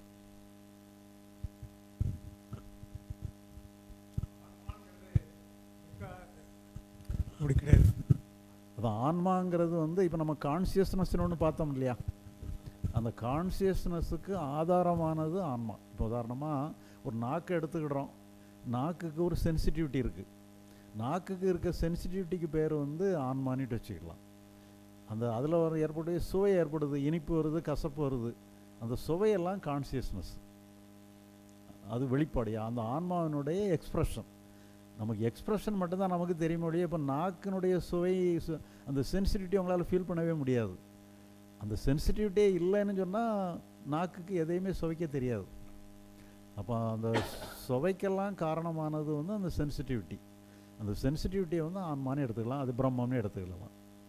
அப்படி கிடையாது அது ஆன்மாங்கிறது வந்து இப்போ நம்ம கான்சியஸ்னஸ்னு ஒன்று பார்த்தோம் இல்லையா அந்த கான்சியஸ்னஸுக்கு ஆதாரமானது ஆன்மா இப்போ உதாரணமாக ஒரு நாக்கை எடுத்துக்கிடுறோம் நாக்குக்கு ஒரு சென்சிட்டிவிட்டி இருக்குது நாக்குக்கு இருக்க சென்சிட்டிவிட்டிக்கு பேர் வந்து ஆன்மானிட்டு வச்சுக்கலாம் அந்த அதில் வர ஏற்படைய சுவை ஏற்படுது இனிப்பு வருது கசப்பு வருது அந்த சுவையெல்லாம் கான்சியஸ்னஸ் அது வெளிப்பாடியா அந்த ஆன்மாவினுடைய எக்ஸ்ப்ரெஷன் நமக்கு எக்ஸ்ப்ரெஷன் மட்டும்தான் நமக்கு தெரியும் முடியும் இப்போ நாக்கினுடைய சுவை சு- அந்த சென்சிட்டிவிட்டி உங்களால் ஃபீல் பண்ணவே முடியாது அந்த சென்சிட்டிவிட்டியே இல்லைன்னு சொன்னால் நாக்குக்கு எதையுமே சுவைக்க தெரியாது அப்போ அந்த சுவைக்கெல்லாம் காரணமானது வந்து அந்த சென்சிட்டிவிட்டி அந்த சென்சிட்டிவிட்டியை வந்து ஆன்மான்னு எடுத்துக்கலாம் அது பிரம்மம்னு எடுத்துக்கலாம்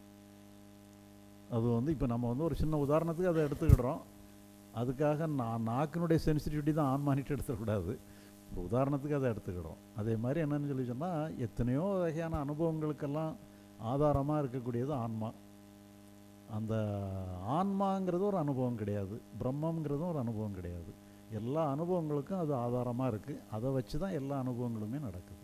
அது வந்து இப்போ நம்ம வந்து ஒரு சின்ன உதாரணத்துக்கு அதை எடுத்துக்கிடுறோம் அதுக்காக நான் நாக்கினுடைய சென்சிட்டிவிட்டி தான் ஆன்மானிட்டு எடுத்துக்கூடாது ஒரு உதாரணத்துக்கு அதை எடுத்துக்கிடுறோம் அதே மாதிரி என்னன்னு சொல்லி சொன்னால் எத்தனையோ வகையான அனுபவங்களுக்கெல்லாம் ஆதாரமாக இருக்கக்கூடியது ஆன்மா அந்த ஆன்மாங்கிறது ஒரு அனுபவம் கிடையாது பிரம்மங்கிறதும் ஒரு அனுபவம் கிடையாது எல்லா அனுபவங்களுக்கும் அது ஆதாரமாக இருக்குது அதை வச்சு தான் எல்லா அனுபவங்களுமே நடக்குது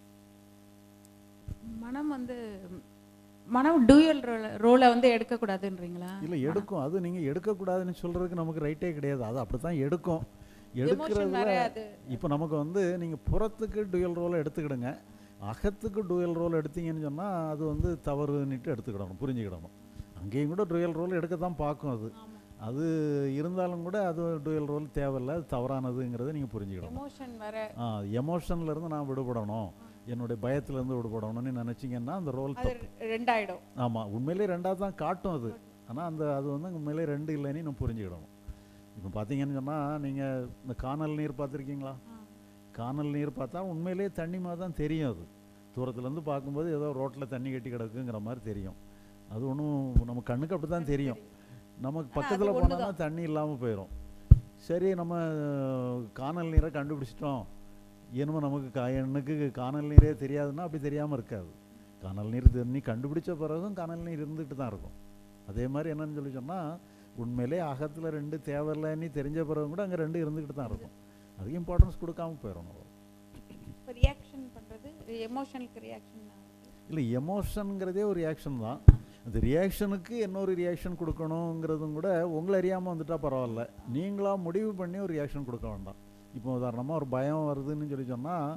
மனம் வந்து மனம் டூயல் ரோலை வந்து எடுக்கக்கூடாதுன்றீங்களா இல்லை எடுக்கும் அது நீங்கள் எடுக்கக்கூடாதுன்னு சொல்கிறதுக்கு நமக்கு ரைட்டே கிடையாது அது அப்படி தான் எடுக்கும் எமோஷன் வேற எடுக்கிறதுல அது இப்போ நமக்கு வந்து நீங்கள் புறத்துக்கு டுயல் ரோல் எடுத்துக்கிடுங்க அகத்துக்கு டுயல் ரோல் எடுத்தீங்கன்னு சொன்னால் அது வந்து தவறுன்னுட்டு எடுத்துக்கிடணும் புரிஞ்சுக்கிடணும் அங்கேயும் கூட டுயல் ரோல் எடுக்க தான் பார்க்கும் அது ஆமா அது இருந்தாலும் கூட அது டுயல் ரோல் தேவையில்லை அது தவறானதுங்கிறத நீங்கள் புரிஞ்சுக்கிடணும் எமோஷன் வேற ஆ எமோஷன்ல இருந்து நான் விடுபடணும் என்னுடைய பயத்துலேருந்து விடுபடணும்னு நினச்சிங்கன்னா அந்த ரோல் அது தப்பு ரெண்டாயிடும் ஆமாம் உண்மையிலே ரெண்டாவது தான் காட்டும் அது ஆனால் அந்த அது வந்து உண்மையிலே ரெண்டு இல்லைன்னு நம்ம புரிஞ்சுக்கிடணும் இப்போ பார்த்தீங்கன்னு சொன்னால் நீங்கள் இந்த காணல் நீர் பார்த்துருக்கீங்களா காணல் நீர் பார்த்தா உண்மையிலே தண்ணி மாதிரி தான் தெரியும் அது தூரத்துலேருந்து பார்க்கும்போது ஏதோ ரோட்டில் தண்ணி கட்டி கிடக்குங்கிற மாதிரி தெரியும் அது ஒன்றும் நம்ம கண்ணுக்கு அப்படி தான் தெரியும் நமக்கு பக்கத்தில் போனோம்னா தண்ணி இல்லாமல் போயிடும் சரி நம்ம அஹ், காணல் நீரை கண்டுபிடிச்சிட்டோம் என்னமோ நமக்கு கா எனக்கு காணல் நீரே தெரியாதுன்னா அப்படி தெரியாமல் இருக்காது காணல் நீர் தண்ணி கண்டுபிடிச்ச பிறகும் காணல் நீர் இருந்துட்டு தான் இருக்கும் அதே மாதிரி என்னன்னு சொல்லி சொன்னால் உண்மையிலே அகத்தில் ரெண்டு தேவையில்லைன்னு தெரிஞ்ச பிறகும் கூட அங்கே ரெண்டு இருந்துக்கிட்டு தான் இருக்கும் அதுக்கு இம்பார்ட்டன்ஸ் கொடுக்காம போயிடணும் இப்போ ரியாக்ஷன் பண்றது எமோஷனுக்கு ரியாக்ஷன் இல்லை எமோஷனுங்கிறதே ஒரு ரியாக்ஷன் தான் அந்த ரியாக்ஷனுக்கு இன்னொரு ரியாக்ஷன் கொடுக்கணுங்கிறதும் கூட உங்களை அறியாமல் வந்துட்டால் பரவாயில்ல நீங்களாக முடிவு பண்ணி ஒரு ரியாக்ஷன் கொடுக்க வேண்டாம் இப்போ உதாரணமாக ஒரு பயம் வருதுன்னு சொல்லி சொன்னால்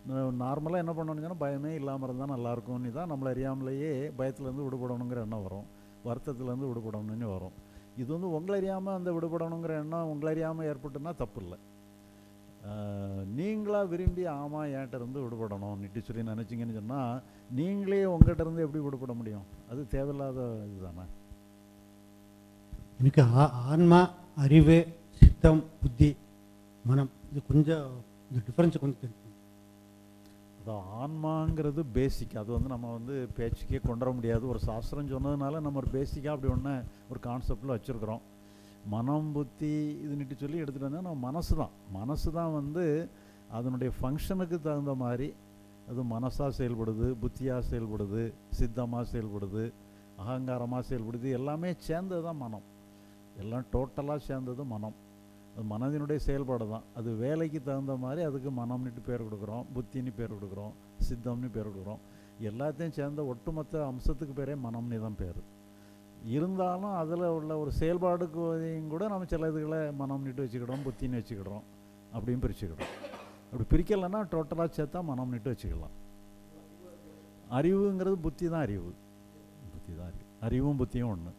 நார்மலாக என்ன பண்ணணும்னா பயமே இல்லாமல் இருந்தால் நல்லாயிருக்கும்னு தான் நம்மளை அறியாமலேயே பயத்துலேருந்து விடுபடணுங்கிற எண்ணம் வரும் வருத்தத்துலேருந்து விடுபடணும்னு வரும் இது வந்து உங்களை அறியாமல் அந்த விடுபடணுங்கிற எண்ணம் உங்களை அறியாமல் ஏற்பட்டுன்னா தப்பு இல்லை நீங்களாக விரும்பி ஆமாம் என்கிட்ட இருந்து விடுபடணும் நிட்டு சொல்லி நினச்சிங்கன்னு சொன்னால் நீங்களே உங்கள்கிட்ட இருந்து எப்படி விடுபட முடியும் அது தேவையில்லாத இதுதானே எனக்கு ஆ- ஆன்மா அறிவு சித்தம் புத்தி மனம் இது கொஞ்சம் இந்த டிஃப்ரென்ஸ் கொஞ்சம் தெரியும் அதான் ஆன்மாங்கிறது பேசிக் அது வந்து நம்ம வந்து பேச்சுக்கே கொண்டு வர முடியாது ஒரு சாஸ்திரம் சொன்னதுனால நம்ம ஒரு பேசிக்காக அப்படி ஒன்று ஒரு கான்செப்டில் வச்சுருக்குறோம் மனம் புத்தி இதுன்னுட்டு சொல்லி எடுத்துகிட்டு வந்தால் நம்ம மனசு தான் மனசு தான் வந்து அதனுடைய ஃபங்க்ஷனுக்கு தகுந்த மாதிரி அது மனசாக செயல்படுது புத்தியாக செயல்படுது சித்தமாக செயல்படுது அகங்காரமாக செயல்படுது எல்லாமே சேர்ந்தது தான் மனம் எல்லாம் டோட்டலாக சேர்ந்தது மனம் அது மனதினுடைய செயல்பாடு தான் அது வேலைக்கு தகுந்த மாதிரி அதுக்கு மனம்னுட்டு பேர் கொடுக்குறோம் புத்தின்னு பேர் கொடுக்குறோம் சித்தம்னு பேர் கொடுக்குறோம் எல்லாத்தையும் சேர்ந்த ஒட்டுமொத்த அம்சத்துக்கு பேரே மனம்னு தான் பேர் இருந்தாலும் அதில் உள்ள ஒரு செயல்பாடுக்கு கூட நம்ம சில இதுகளை மனம்னுட்டு வச்சுக்கிடுறோம் புத்தின்னு வச்சுக்கிடுறோம் அப்படின்னு பிரிச்சுக்கிடுறோம் அப்படி பிரிக்கலைன்னா டோட்டலாக சேர்த்தா மனம்னுட்டு வச்சுக்கலாம் அறிவுங்கிறது புத்தி தான் அறிவு புத்தி தான் அறிவு அறிவும் புத்தியும் ஒன்று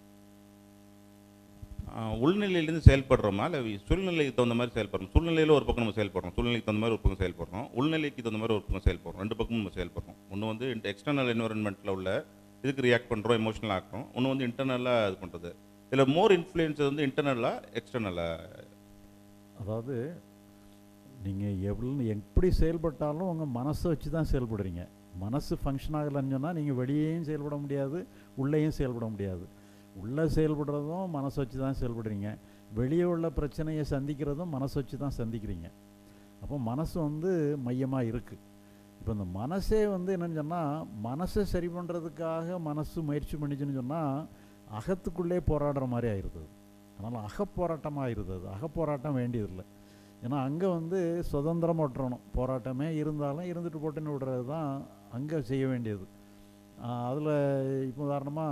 ஆஹ் உள்நிலையிலேருந்து செயல்படுறோமா இல்லை சூழ்நிலைக்கு தகுந்த மாதிரி செயல்படுறோம் சூழ்நிலையில் ஒரு பக்கம் நம்ம செயல்படுறோம் சூழ்நிலைக்கு தகுந்த மாதிரி ஒரு பக்கம் செயல்படுறோம் உள்நிலைக்கு தகுந்த மாதிரி ஒரு பக்கம் செயல்படுறோம் ரெண்டு பக்கமும் நம்ம செயல்படுறோம் ஒன்று வந்து எக்ஸ்டர்னல் என்வரன்மெண்ட்டில் உள்ள இதுக்கு ரியாக்ட் பண்ணுறோம் எமோஷனல் ஆக்குறோம் ஒன்று வந்து இன்டர்னலாக இது பண்ணுறது இதில் மோர் இன்ஃப்ளூயன்ஸ் வந்து இன்டர்னலாக எக்ஸ்டர்னலாக அதாவது நீங்கள் எவ்வளோ எப்படி செயல்பட்டாலும் உங்கள் மனசை வச்சு தான் செயல்படுறீங்க மனசு ஃபங்க்ஷன் ஆகலைன்னு சொன்னால் நீங்கள் வெளியேயும் செயல்பட முடியாது உள்ளேயும் செயல்பட முடியாது உள்ளே செயல்படுறதும் மனசை வச்சு தான் செயல்படுறீங்க வெளியே உள்ள பிரச்சனையை சந்திக்கிறதும் மனசை வச்சு தான் சந்திக்கிறீங்க அப்போ மனசு வந்து மையமாக இருக்குது இப்போ இந்த மனசே வந்து என்னன்னு சொன்னால் மனசை சரி பண்ணுறதுக்காக மனசு முயற்சி பண்ணிச்சுன்னு சொன்னால் அகத்துக்குள்ளே போராடுற மாதிரி ஆயிடுது அதனால் அகப்போராட்டமாக ஆயிடுது அது அகப்போராட்டம் வேண்டியதில்லை ஏன்னா அங்கே வந்து சுதந்திரமாக விட்டுறணும் போராட்டமே இருந்தாலும் இருந்துட்டு போட்டுன்னு விடுறது தான் அங்கே செய்ய வேண்டியது அதில் இப்போ உதாரணமாக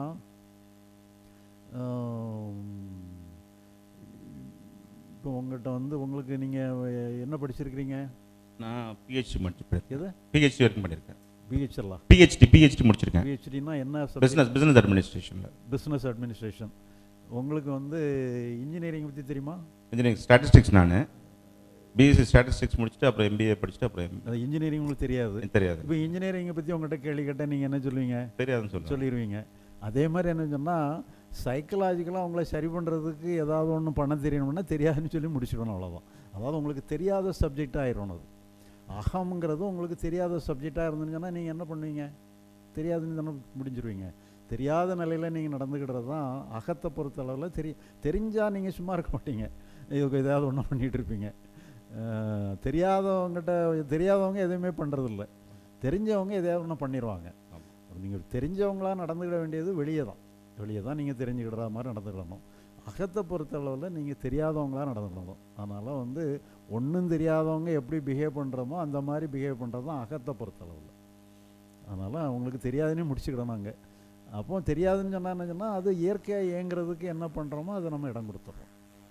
இப்போ உங்கள்கிட்ட வந்து உங்களுக்கு நீங்கள் என்ன படிச்சிருக்கிறீங்க நான் பிஹெச்டி முடிச்சு எது பிஹெச்டி வரைக்கும் பண்ணியிருக்கேன் பிஹெச்எல்லாம் பிஹெச்டி பிஹெச்டி முடிச்சிருக்கேன் பிஹெச்டினா என்ன பிஸ்னஸ் பிஸ்னஸ் அட்மினிஸ்ட்ரேஷனில் பிஸ்னஸ் அட்மினிஸ்ட்ரேஷன் உங்களுக்கு வந்து இன்ஜினியரிங் பற்றி தெரியுமா இன்ஜினியரிங் ஸ்டாட்டிஸ்டிக்ஸ் நான் பிஎஸ்சி ஸ்டாட்டிஸ்டிக்ஸ் முடிச்சுட்டு அப்புறம் எம்பிஏ படிச்சுட்டு அப்புறம் MBA. அது இன்ஜினியரிங் உங்களுக்கு தெரியாது தெரியாது இப்போ இன்ஜினியரிங்கை பற்றி உங்கள்கிட்ட கேள்வி கேட்டால் நீங்கள் என்ன சொல்லுவீங்க தெரியாதுன்னு சொல்லுவேன் சொல்லிடுவீங்க அதே மாதிரி என்ன சொன்னால் சைக்கலாஜிக்கலாக அவங்கள சரி பண்ணுறதுக்கு ஏதாவது ஒன்று பண்ண தெரியணும்னா தெரியாதுன்னு சொல்லி முடிச்சிடணும் அவ்வளோதான் அதாவது உங்களுக்கு தெரியாத சப்ஜெக்ட் ஆயிரும் அது அகம்ங்கிறது உங்களுக்கு தெரியாத சப்ஜெக்டாக இருந்துச்சுன்னா நீங்கள் என்ன பண்ணுவீங்க தெரியாதுன்னு தானே முடிஞ்சிருவீங்க தெரியாத நிலையில் நீங்கள் நடந்துக்கிட்டது தான் அகத்தை பொறுத்தளவில் தெரி தெரிஞ்சால் நீங்கள் சும்மா இருக்க மாட்டீங்க இதுக்கு ஏதாவது ஒன்று பண்ணிகிட்டு இருப்பீங்க அஹ், தெரியாதவங்ககிட்ட தெரியாதவங்க எதுவுமே பண்ணுறதில்ல தெரிஞ்சவங்க எதையாவது ஒன்று பண்ணிடுவாங்க நீங்கள் தெரிஞ்சவங்களா நடந்துக்கிட வேண்டியது வெளியே தான் வெளியே தான் நீங்கள் தெரிஞ்சுக்கிடுற மாதிரி நடந்துக்கிடணும் அகத்தை பொறுத்தளவில் நீங்கள் தெரியாதவங்களா நடந்துக்கணும் அதனால் வந்து ஒன்றும் தெரியாதவங்க எப்படி பிஹேவ் பண்ணுறோமோ அந்த மாதிரி பிஹேவ் பண்ணுறது தான் அகத்தை பொறுத்தளவில் அதனால் அவங்களுக்கு தெரியாதுன்னு முடிச்சுக்கிடணும் அங்கே அப்போ தெரியாதுன்னு சொன்னா என்ன சொன்னால் அது இயற்கையாக இயங்குறதுக்கு என்ன பண்ணுறோமோ அதை நம்ம இடம் கொடுத்துட்றோம்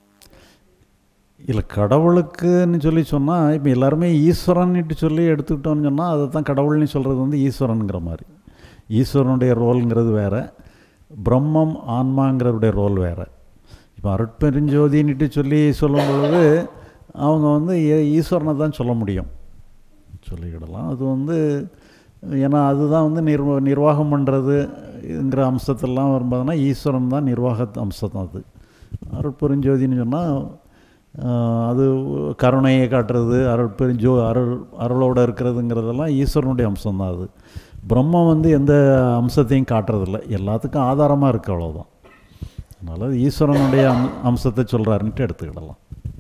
இல்லை கடவுளுக்குன்னு சொல்லி சொன்னால் இப்போ எல்லாருமே ஈஸ்வரன்னுட்டு சொல்லி எடுத்துக்கிட்டோம்னு சொன்னால் அதை தான் கடவுள்னு சொல்கிறது வந்து ஈஸ்வரனுங்கிற மாதிரி ஈஸ்வரனுடைய ரோலுங்கிறது வேறு பிரம்மம் ஆன்மாங்கிறதுடைய ரோல் வேறு இப்போ அருட்பெருஞ்சோதின்னுட்டு சொல்லி சொல்லும் பொழுது அவங்க வந்து ஈ- ஈஸ்வரனை தான் சொல்ல முடியும் சொல்லிக்கிடலாம் அது வந்து ஏன்னா அதுதான் வந்து நிர்வ நிர்வாகம் பண்ணுறதுங்கிற அம்சத்தெல்லாம் வரும்போதுனா ஈஸ்வரன் தான் நிர்வாக அம்சம் தான் அது அருட்பெருஞ்சோதின்னு சொன்னால் அது கருணையை காட்டுறது அருட்பெருஞ்சோ அருள் அருளோடு இருக்கிறதுங்கிறதெல்லாம் ஈஸ்வரனுடைய அம்சம் தான் அது பிரம்மம் வந்து எந்த அம்சத்தையும் காட்டுறதில்ல எல்லாத்துக்கும் ஆதாரமாக இருக்கு அவ்வளோதான் அதனால் அது ஈஸ்வரனுடைய அம் அம்சத்தை சொல்கிறாருன்ட்டு எடுத்துக்கிடலாம்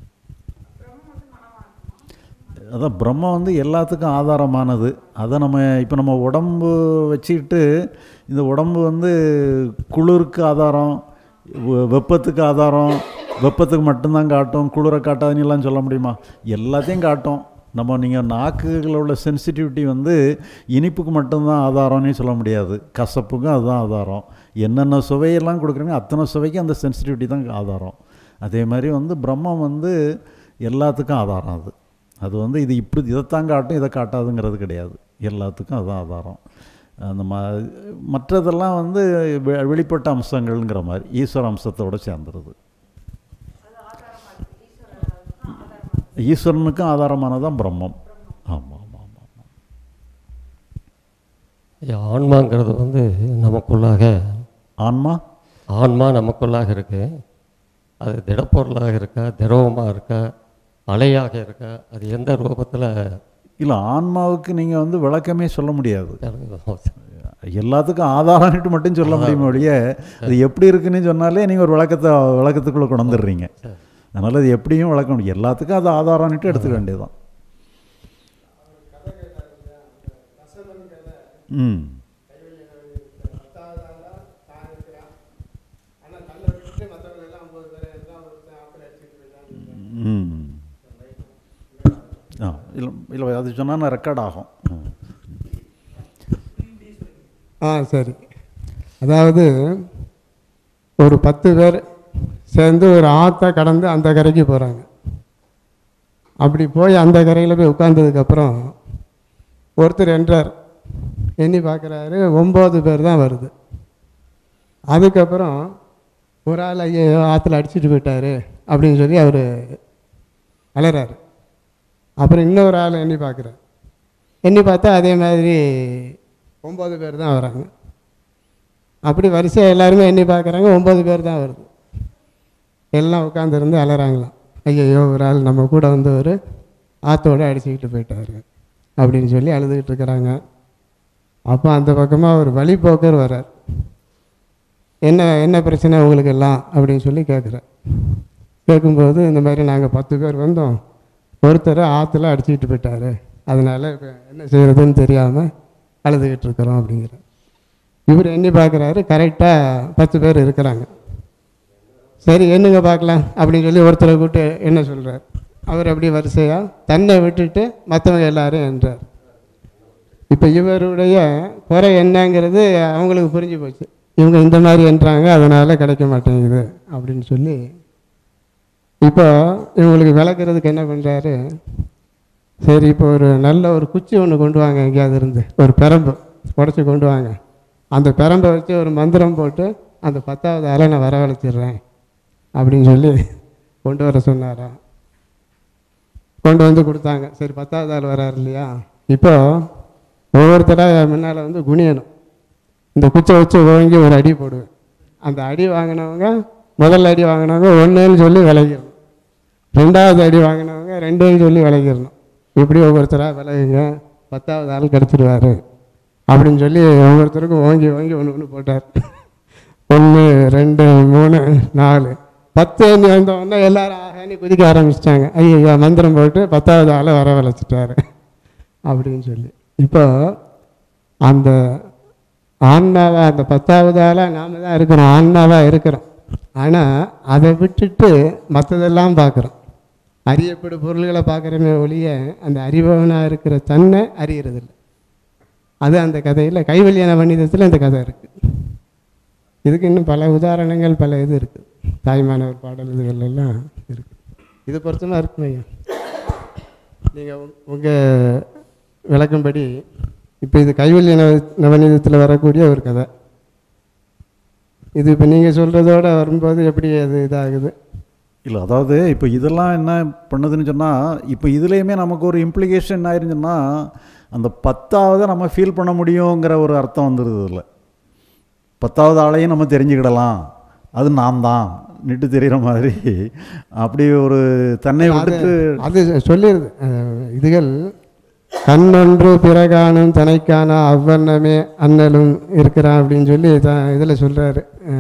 அதான் பிரம்மம் வந்து எல்லாத்துக்கும் ஆதாரமானது அதை நம்ம இப்போ நம்ம உடம்பு வச்சுக்கிட்டு இந்த உடம்பு வந்து குளிருக்கு ஆதாரம் வெ- வெப்பத்துக்கு ஆதாரம் வெப்பத்துக்கு மட்டும்தான் காட்டும் குளிரை காட்டாதுன்னு எல்லாம் சொல்ல முடியுமா எல்லாத்தையும் காட்டும் நம்ம நீங்கள் நாக்குகளில் உள்ள சென்சிட்டிவிட்டி வந்து இனிப்புக்கு மட்டும்தான் ஆதாரம்னு சொல்ல முடியாது கசப்புக்கும் அதுதான் ஆதாரம் என்னென்ன சுவையெல்லாம் கொடுக்குறீங்க அத்தனை சுவைக்கும் அந்த சென்சிட்டிவிட்டி தான் ஆதாரம் அதே மாதிரி வந்து பிரம்மம் வந்து எல்லாத்துக்கும் ஆதாரம் அது அது வந்து இது இப்படி இதைத்தான் காட்டும் இதை காட்டாதுங்கிறது கிடையாது எல்லாத்துக்கும் அதுதான் ஆதாரம் அந்த ம மற்றதெல்லாம் வந்து வெ- வெளிப்பட்ட அம்சங்கள்ங்கிற மாதிரி ஈஸ்வர அம்சத்தோட சேர்ந்துருது ஈஸ்வரனுக்கும் ஆதாரமானதான் பிரம்மம் ஆமாம் ஆமாம் ஆமாம் ஆமாம் ஐயா, ஆன்மாங்கிறது வந்து நமக்குள்ளாக ஆன்மா ஆன்மா நமக்குள்ளாக இருக்கு அது திடப்பொருளாக இருக்கா திரவமாக இருக்கா அலையாக இருக்கா அது எந்த ரூபத்தில் இல்லை ஆன்மாவுக்கு நீங்கள் வந்து விளக்கமே சொல்ல முடியாது எல்லாத்துக்கும் ஆதாரம்னுட்டு மட்டும் சொல்ல முடியுமே ஒழிய அது எப்படி இருக்குன்னு சொன்னாலே நீங்கள் ஒரு விளக்கத்தை விளக்கத்துக்குள்ளே கொண்டு வந்துடுறீங்க அதனால் அது எப்படியும் விளக்க முடியும் எல்லாத்துக்கும் அது ஆதாரம்னுட்டு எடுத்துக்க வேண்டியதுதான் ம் ம் ஆ இல்லை இல்லை அது சொன்னால் ரெக்கார்ட் ஆகும் ம். ஆ சரி அதாவது ஒரு பத்து பேர் சேர்ந்து ஒரு ஆற்றை கடந்து அந்த கரைக்கு போகிறாங்க அப்படி போய் அந்த கரையில் போய் உட்கார்ந்ததுக்கப்புறம் ஒருத்தர் என்றார் எண்ணி பார்க்குறாரு ஒம்பது பேர் தான் வருது அதுக்கப்புறம் ஒரு ஆள் ஐயோ ஆற்றுல அடிச்சிட்டு போயிட்டாரு அப்படின்னு சொல்லி அவர் அலறாரு அப்புறம் இன்னொரு ஆள் எண்ணி பார்க்குறாரு எண்ணி பார்த்தா அதே மாதிரி ஒம்பது பேர் தான் வராங்க அப்படி வரிசையாக எல்லாருமே எண்ணி பார்க்குறாங்க ஒம்பது பேர் தான் வருது எல்லாம் உட்காந்துருந்து அலறாங்களாம் ஐயையோ ஒரு ஆள் நம்ம கூட வந்து ஒரு ஆத்தோட அடிச்சுக்கிட்டு போயிட்டாரு அப்படின்னு சொல்லி அழுதுகிட்டு இருக்கிறாங்க அப்போ அந்த பக்கமாக ஒரு வழிபோக்கர் வர்றார் என்ன என்ன பிரச்சனை உங்களுக்கு எல்லாம் அப்படின்னு சொல்லி கேட்குறார் கேட்கும்போது இந்த மாதிரி நாங்கள் பத்து பேர் வந்தோம் ஒருத்தர் ஆற்றுல அடிச்சுக்கிட்டு போயிட்டாரு அதனால் இப்போ என்ன செய்கிறதுன்னு தெரியாமல் அழுதுகிட்டு இருக்கிறோம் அப்படிங்கிற இவர் எண்ணி பார்க்குறாரு கரெக்டாக பத்து பேர் இருக்கிறாங்க சரி என்னங்க பார்க்கலாம் அப்படின்னு சொல்லி ஒருத்தரை கூப்பிட்டு என்ன சொல்கிறார் அவர் அப்படி வரிசையாக தன்னை விட்டுட்டு மற்றவங்க எல்லாரும் என்றார் இப்போ இவருடைய குறை என்னங்கிறது அவங்களுக்கு புரிஞ்சு போச்சு இவங்க இந்த மாதிரி என்றாங்க அதனால் கிடைக்க மாட்டேங்குது அப்படின்னு சொல்லி இப்போ இவங்களுக்கு விளக்குறதுக்கு என்ன பண்ணுறாரு சரி இப்போ ஒரு நல்ல ஒரு குச்சி ஒன்று கொண்டு வாங்க எங்கேயாவது இருந்து ஒரு பெரம்பு உடச்சி கொண்டு வாங்க அந்த பெரம்பை வச்சு ஒரு மந்திரம் போட்டு அந்த பத்தாவது ஆளை நான் வரவழைச்சிடுறேன் அப்படின்னு சொல்லி கொண்டு வர சொன்னாரா கொண்டு வந்து கொடுத்தாங்க சரி பத்தாவது ஆள் வராரு இல்லையா இப்போ ஒவ்வொருத்தராக முன்னால் வந்து குனியணும் இந்த குச்சை வச்சு ஓங்கி ஒரு அடி போடுவேன் அந்த அடி வாங்கினவங்க முதல் அடி வாங்கினவங்க ஒன்றுன்னு சொல்லி விலகிடணும் ரெண்டாவது அடி வாங்கினவங்க ரெண்டுன்னு சொல்லி விலகிடணும் இப்படி ஒவ்வொருத்தராக விலகுங்க பத்தாவது ஆள் கிடச்சிடுவார் அப்படின்னு சொல்லி ஒவ்வொருத்தருக்கும் ஓங்கி ஓங்கி ஒன்று ஒன்று போட்டார் ஒன்று ரெண்டு மூணு நாலு பத்து அஞ்சு வந்தவொடனே எல்லாரும் ஆகானி குதிக்க ஆரம்பிச்சிட்டாங்க ஐயோ மந்திரம் போட்டு பத்தாவது ஆளை வர வளைச்சிட்டாரு அப்படின்னு சொல்லி இப்போ அந்த ஆன்மாவா அந்த பத்தாவது ஆளாக நாம தான் இருக்கிறோம் ஆன்மாவாக இருக்கிறோம் ஆனால் அதை விட்டுட்டு மற்றதெல்லாம் பார்க்குறோம் அறியப்படும் பொருள்களை பார்க்குறமே ஒழிய அந்த அறிபவனாக இருக்கிற தன்னை அறியறதில்ல அது அந்த கதையில் கைவல்யான வணிதத்தில் இந்த கதை இருக்குது இதுக்கு இன்னும் பல உதாரணங்கள் பல இது இருக்குது தாய்மானவர் பாடல் இதுகள் எல்லாம் இருக்குது இது பொருத்தமாக இருக்கும் ஐயா நீங்கள் உங்கள் விளக்கும்படி இப்போ இது கைவல்ய நவ- நவநீதத்தில் வரக்கூடிய ஒரு கதை இது இப்போ நீங்கள் சொல்கிறதோட வரும்போது எப்படி அது இதாகுது இல்லை அதாவது இப்போ இதெல்லாம் என்ன பண்ணுதுன்னு சொன்னால் இப்போ இதுலேயுமே நமக்கு ஒரு இம்ப்ளிகேஷன் என்ன ஆயிருந்துச்சுன்னா அந்த பத்தாவது நம்ம ஃபீல் பண்ண முடியுங்கிற ஒரு அர்த்தம் வந்துடுது இதில் பத்தாவது ஆளையும் நம்ம தெரிஞ்சுக்கிடலாம் அது நான் தான் நிட்டு தெரிகிற மாதிரி அப்படி ஒரு தன்னை விட்டுட்டு அது சொல்லிடுது அஹ், இதுகள் கண்ணொன்று பிறகானும் தனைக்கான அவ்வண்ணமே அண்ணலும் இருக்கிறான் அப்படின்னு சொல்லி த இதில் சொல்கிறாரு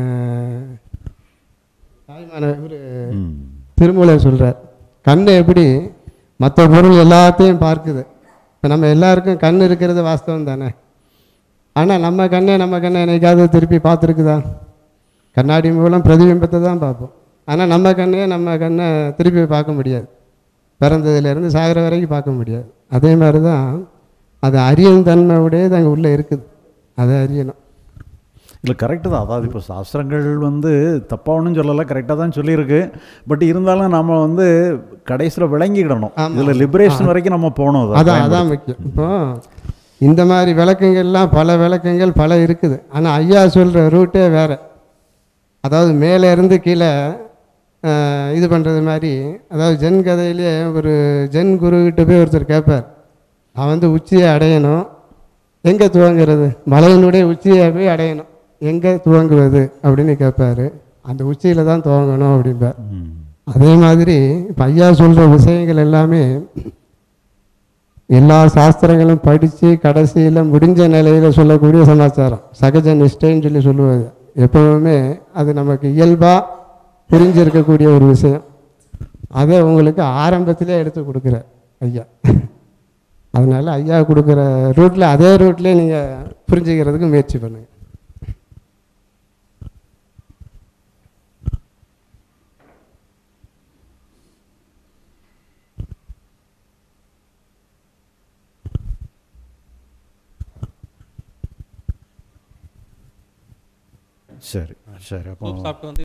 தாய்மான இவர் ம், திருமூலர் சொல்கிறார் கண் எப்படி மற்ற பொருள் எல்லாத்தையும் பார்க்குது இப்போ நம்ம எல்லாருக்கும் கண் இருக்கிறது வாஸ்தவம் தானே ஆனால் நம்ம கண்ணை நம்ம கண்ணை என்னைக்காவது திருப்பி பார்த்துருக்குதா கண்ணாடி மூலம் பிரதிபிம்பத்தை தான் பார்ப்போம் ஆனால் நம்ம கண்ணையே நம்ம கண்ணை திருப்பி பார்க்க முடியாது பிறந்ததுலேருந்து சாகிற வரைக்கும் பார்க்க முடியாது அதே மாதிரி தான் அது அறியும் தன்மை உடையது அங்கே உள்ளே இருக்குது அதை அறியணும் இல்லை கரெக்டு தான் அதாவது இப்போ சாஸ்திரங்கள் வந்து தப்பாக ஒன்றும் சொல்லலை கரெக்டாக தான் சொல்லியிருக்கு பட் இருந்தாலும் நம்ம வந்து கடைசியில் விளங்கிக்கிடணும் ஆமா. இதில் லிபரேஷன் வரைக்கும் நம்ம போகணும் அதை அதான் அதான் முக்கியம் இப்போ இந்த மாதிரி விளக்கங்கள்லாம் பல விளக்கங்கள் பல இருக்குது ஆனால் ஐயா சொல்கிற ரூட்டே வேறு அதாவது மேலே இருந்து கீழே ஆஹ், இது பண்ணுறது மாதிரி அதாவது ஜென் கதையிலே ஒரு ஜென் குருக்கிட்ட போய் ஒருத்தர் கேட்பார் அவன் வந்து உச்சியை அடையணும் எங்கே துவங்குறது மலையினுடைய உச்சியை போய் அடையணும் எங்கே துவங்குவது அப்படின்னு கேட்பாரு அந்த உச்சியில் தான் துவங்கணும் அப்படிம்பார் ம். அதே மாதிரி இப்போ ஐயா சொல்கிற விஷயங்கள் எல்லாமே எல்லா சாஸ்திரங்களும் படித்து கடைசியில் முடிஞ்ச நிலையில் சொல்லக்கூடிய சமாச்சாரம் சகஜ நிஷ்டைன்னு சொல்லி சொல்லுவாங்க எப்பவுமே அது நமக்கு இயல்பாக புரிஞ்சிருக்கக்கூடிய ஒரு விஷயம் அதை உங்களுக்கு ஆரம்பத்திலே எடுத்து கொடுக்குற ஐயா அதனால ஐயா கொடுக்குற ரூட்டில் அதே ரூட்லேயே நீங்கள் புரிஞ்சுக்கிறதுக்கு முயற்சி பண்ணுங்கள் சரி சரி அப்போ சாப்பிட்டு வந்து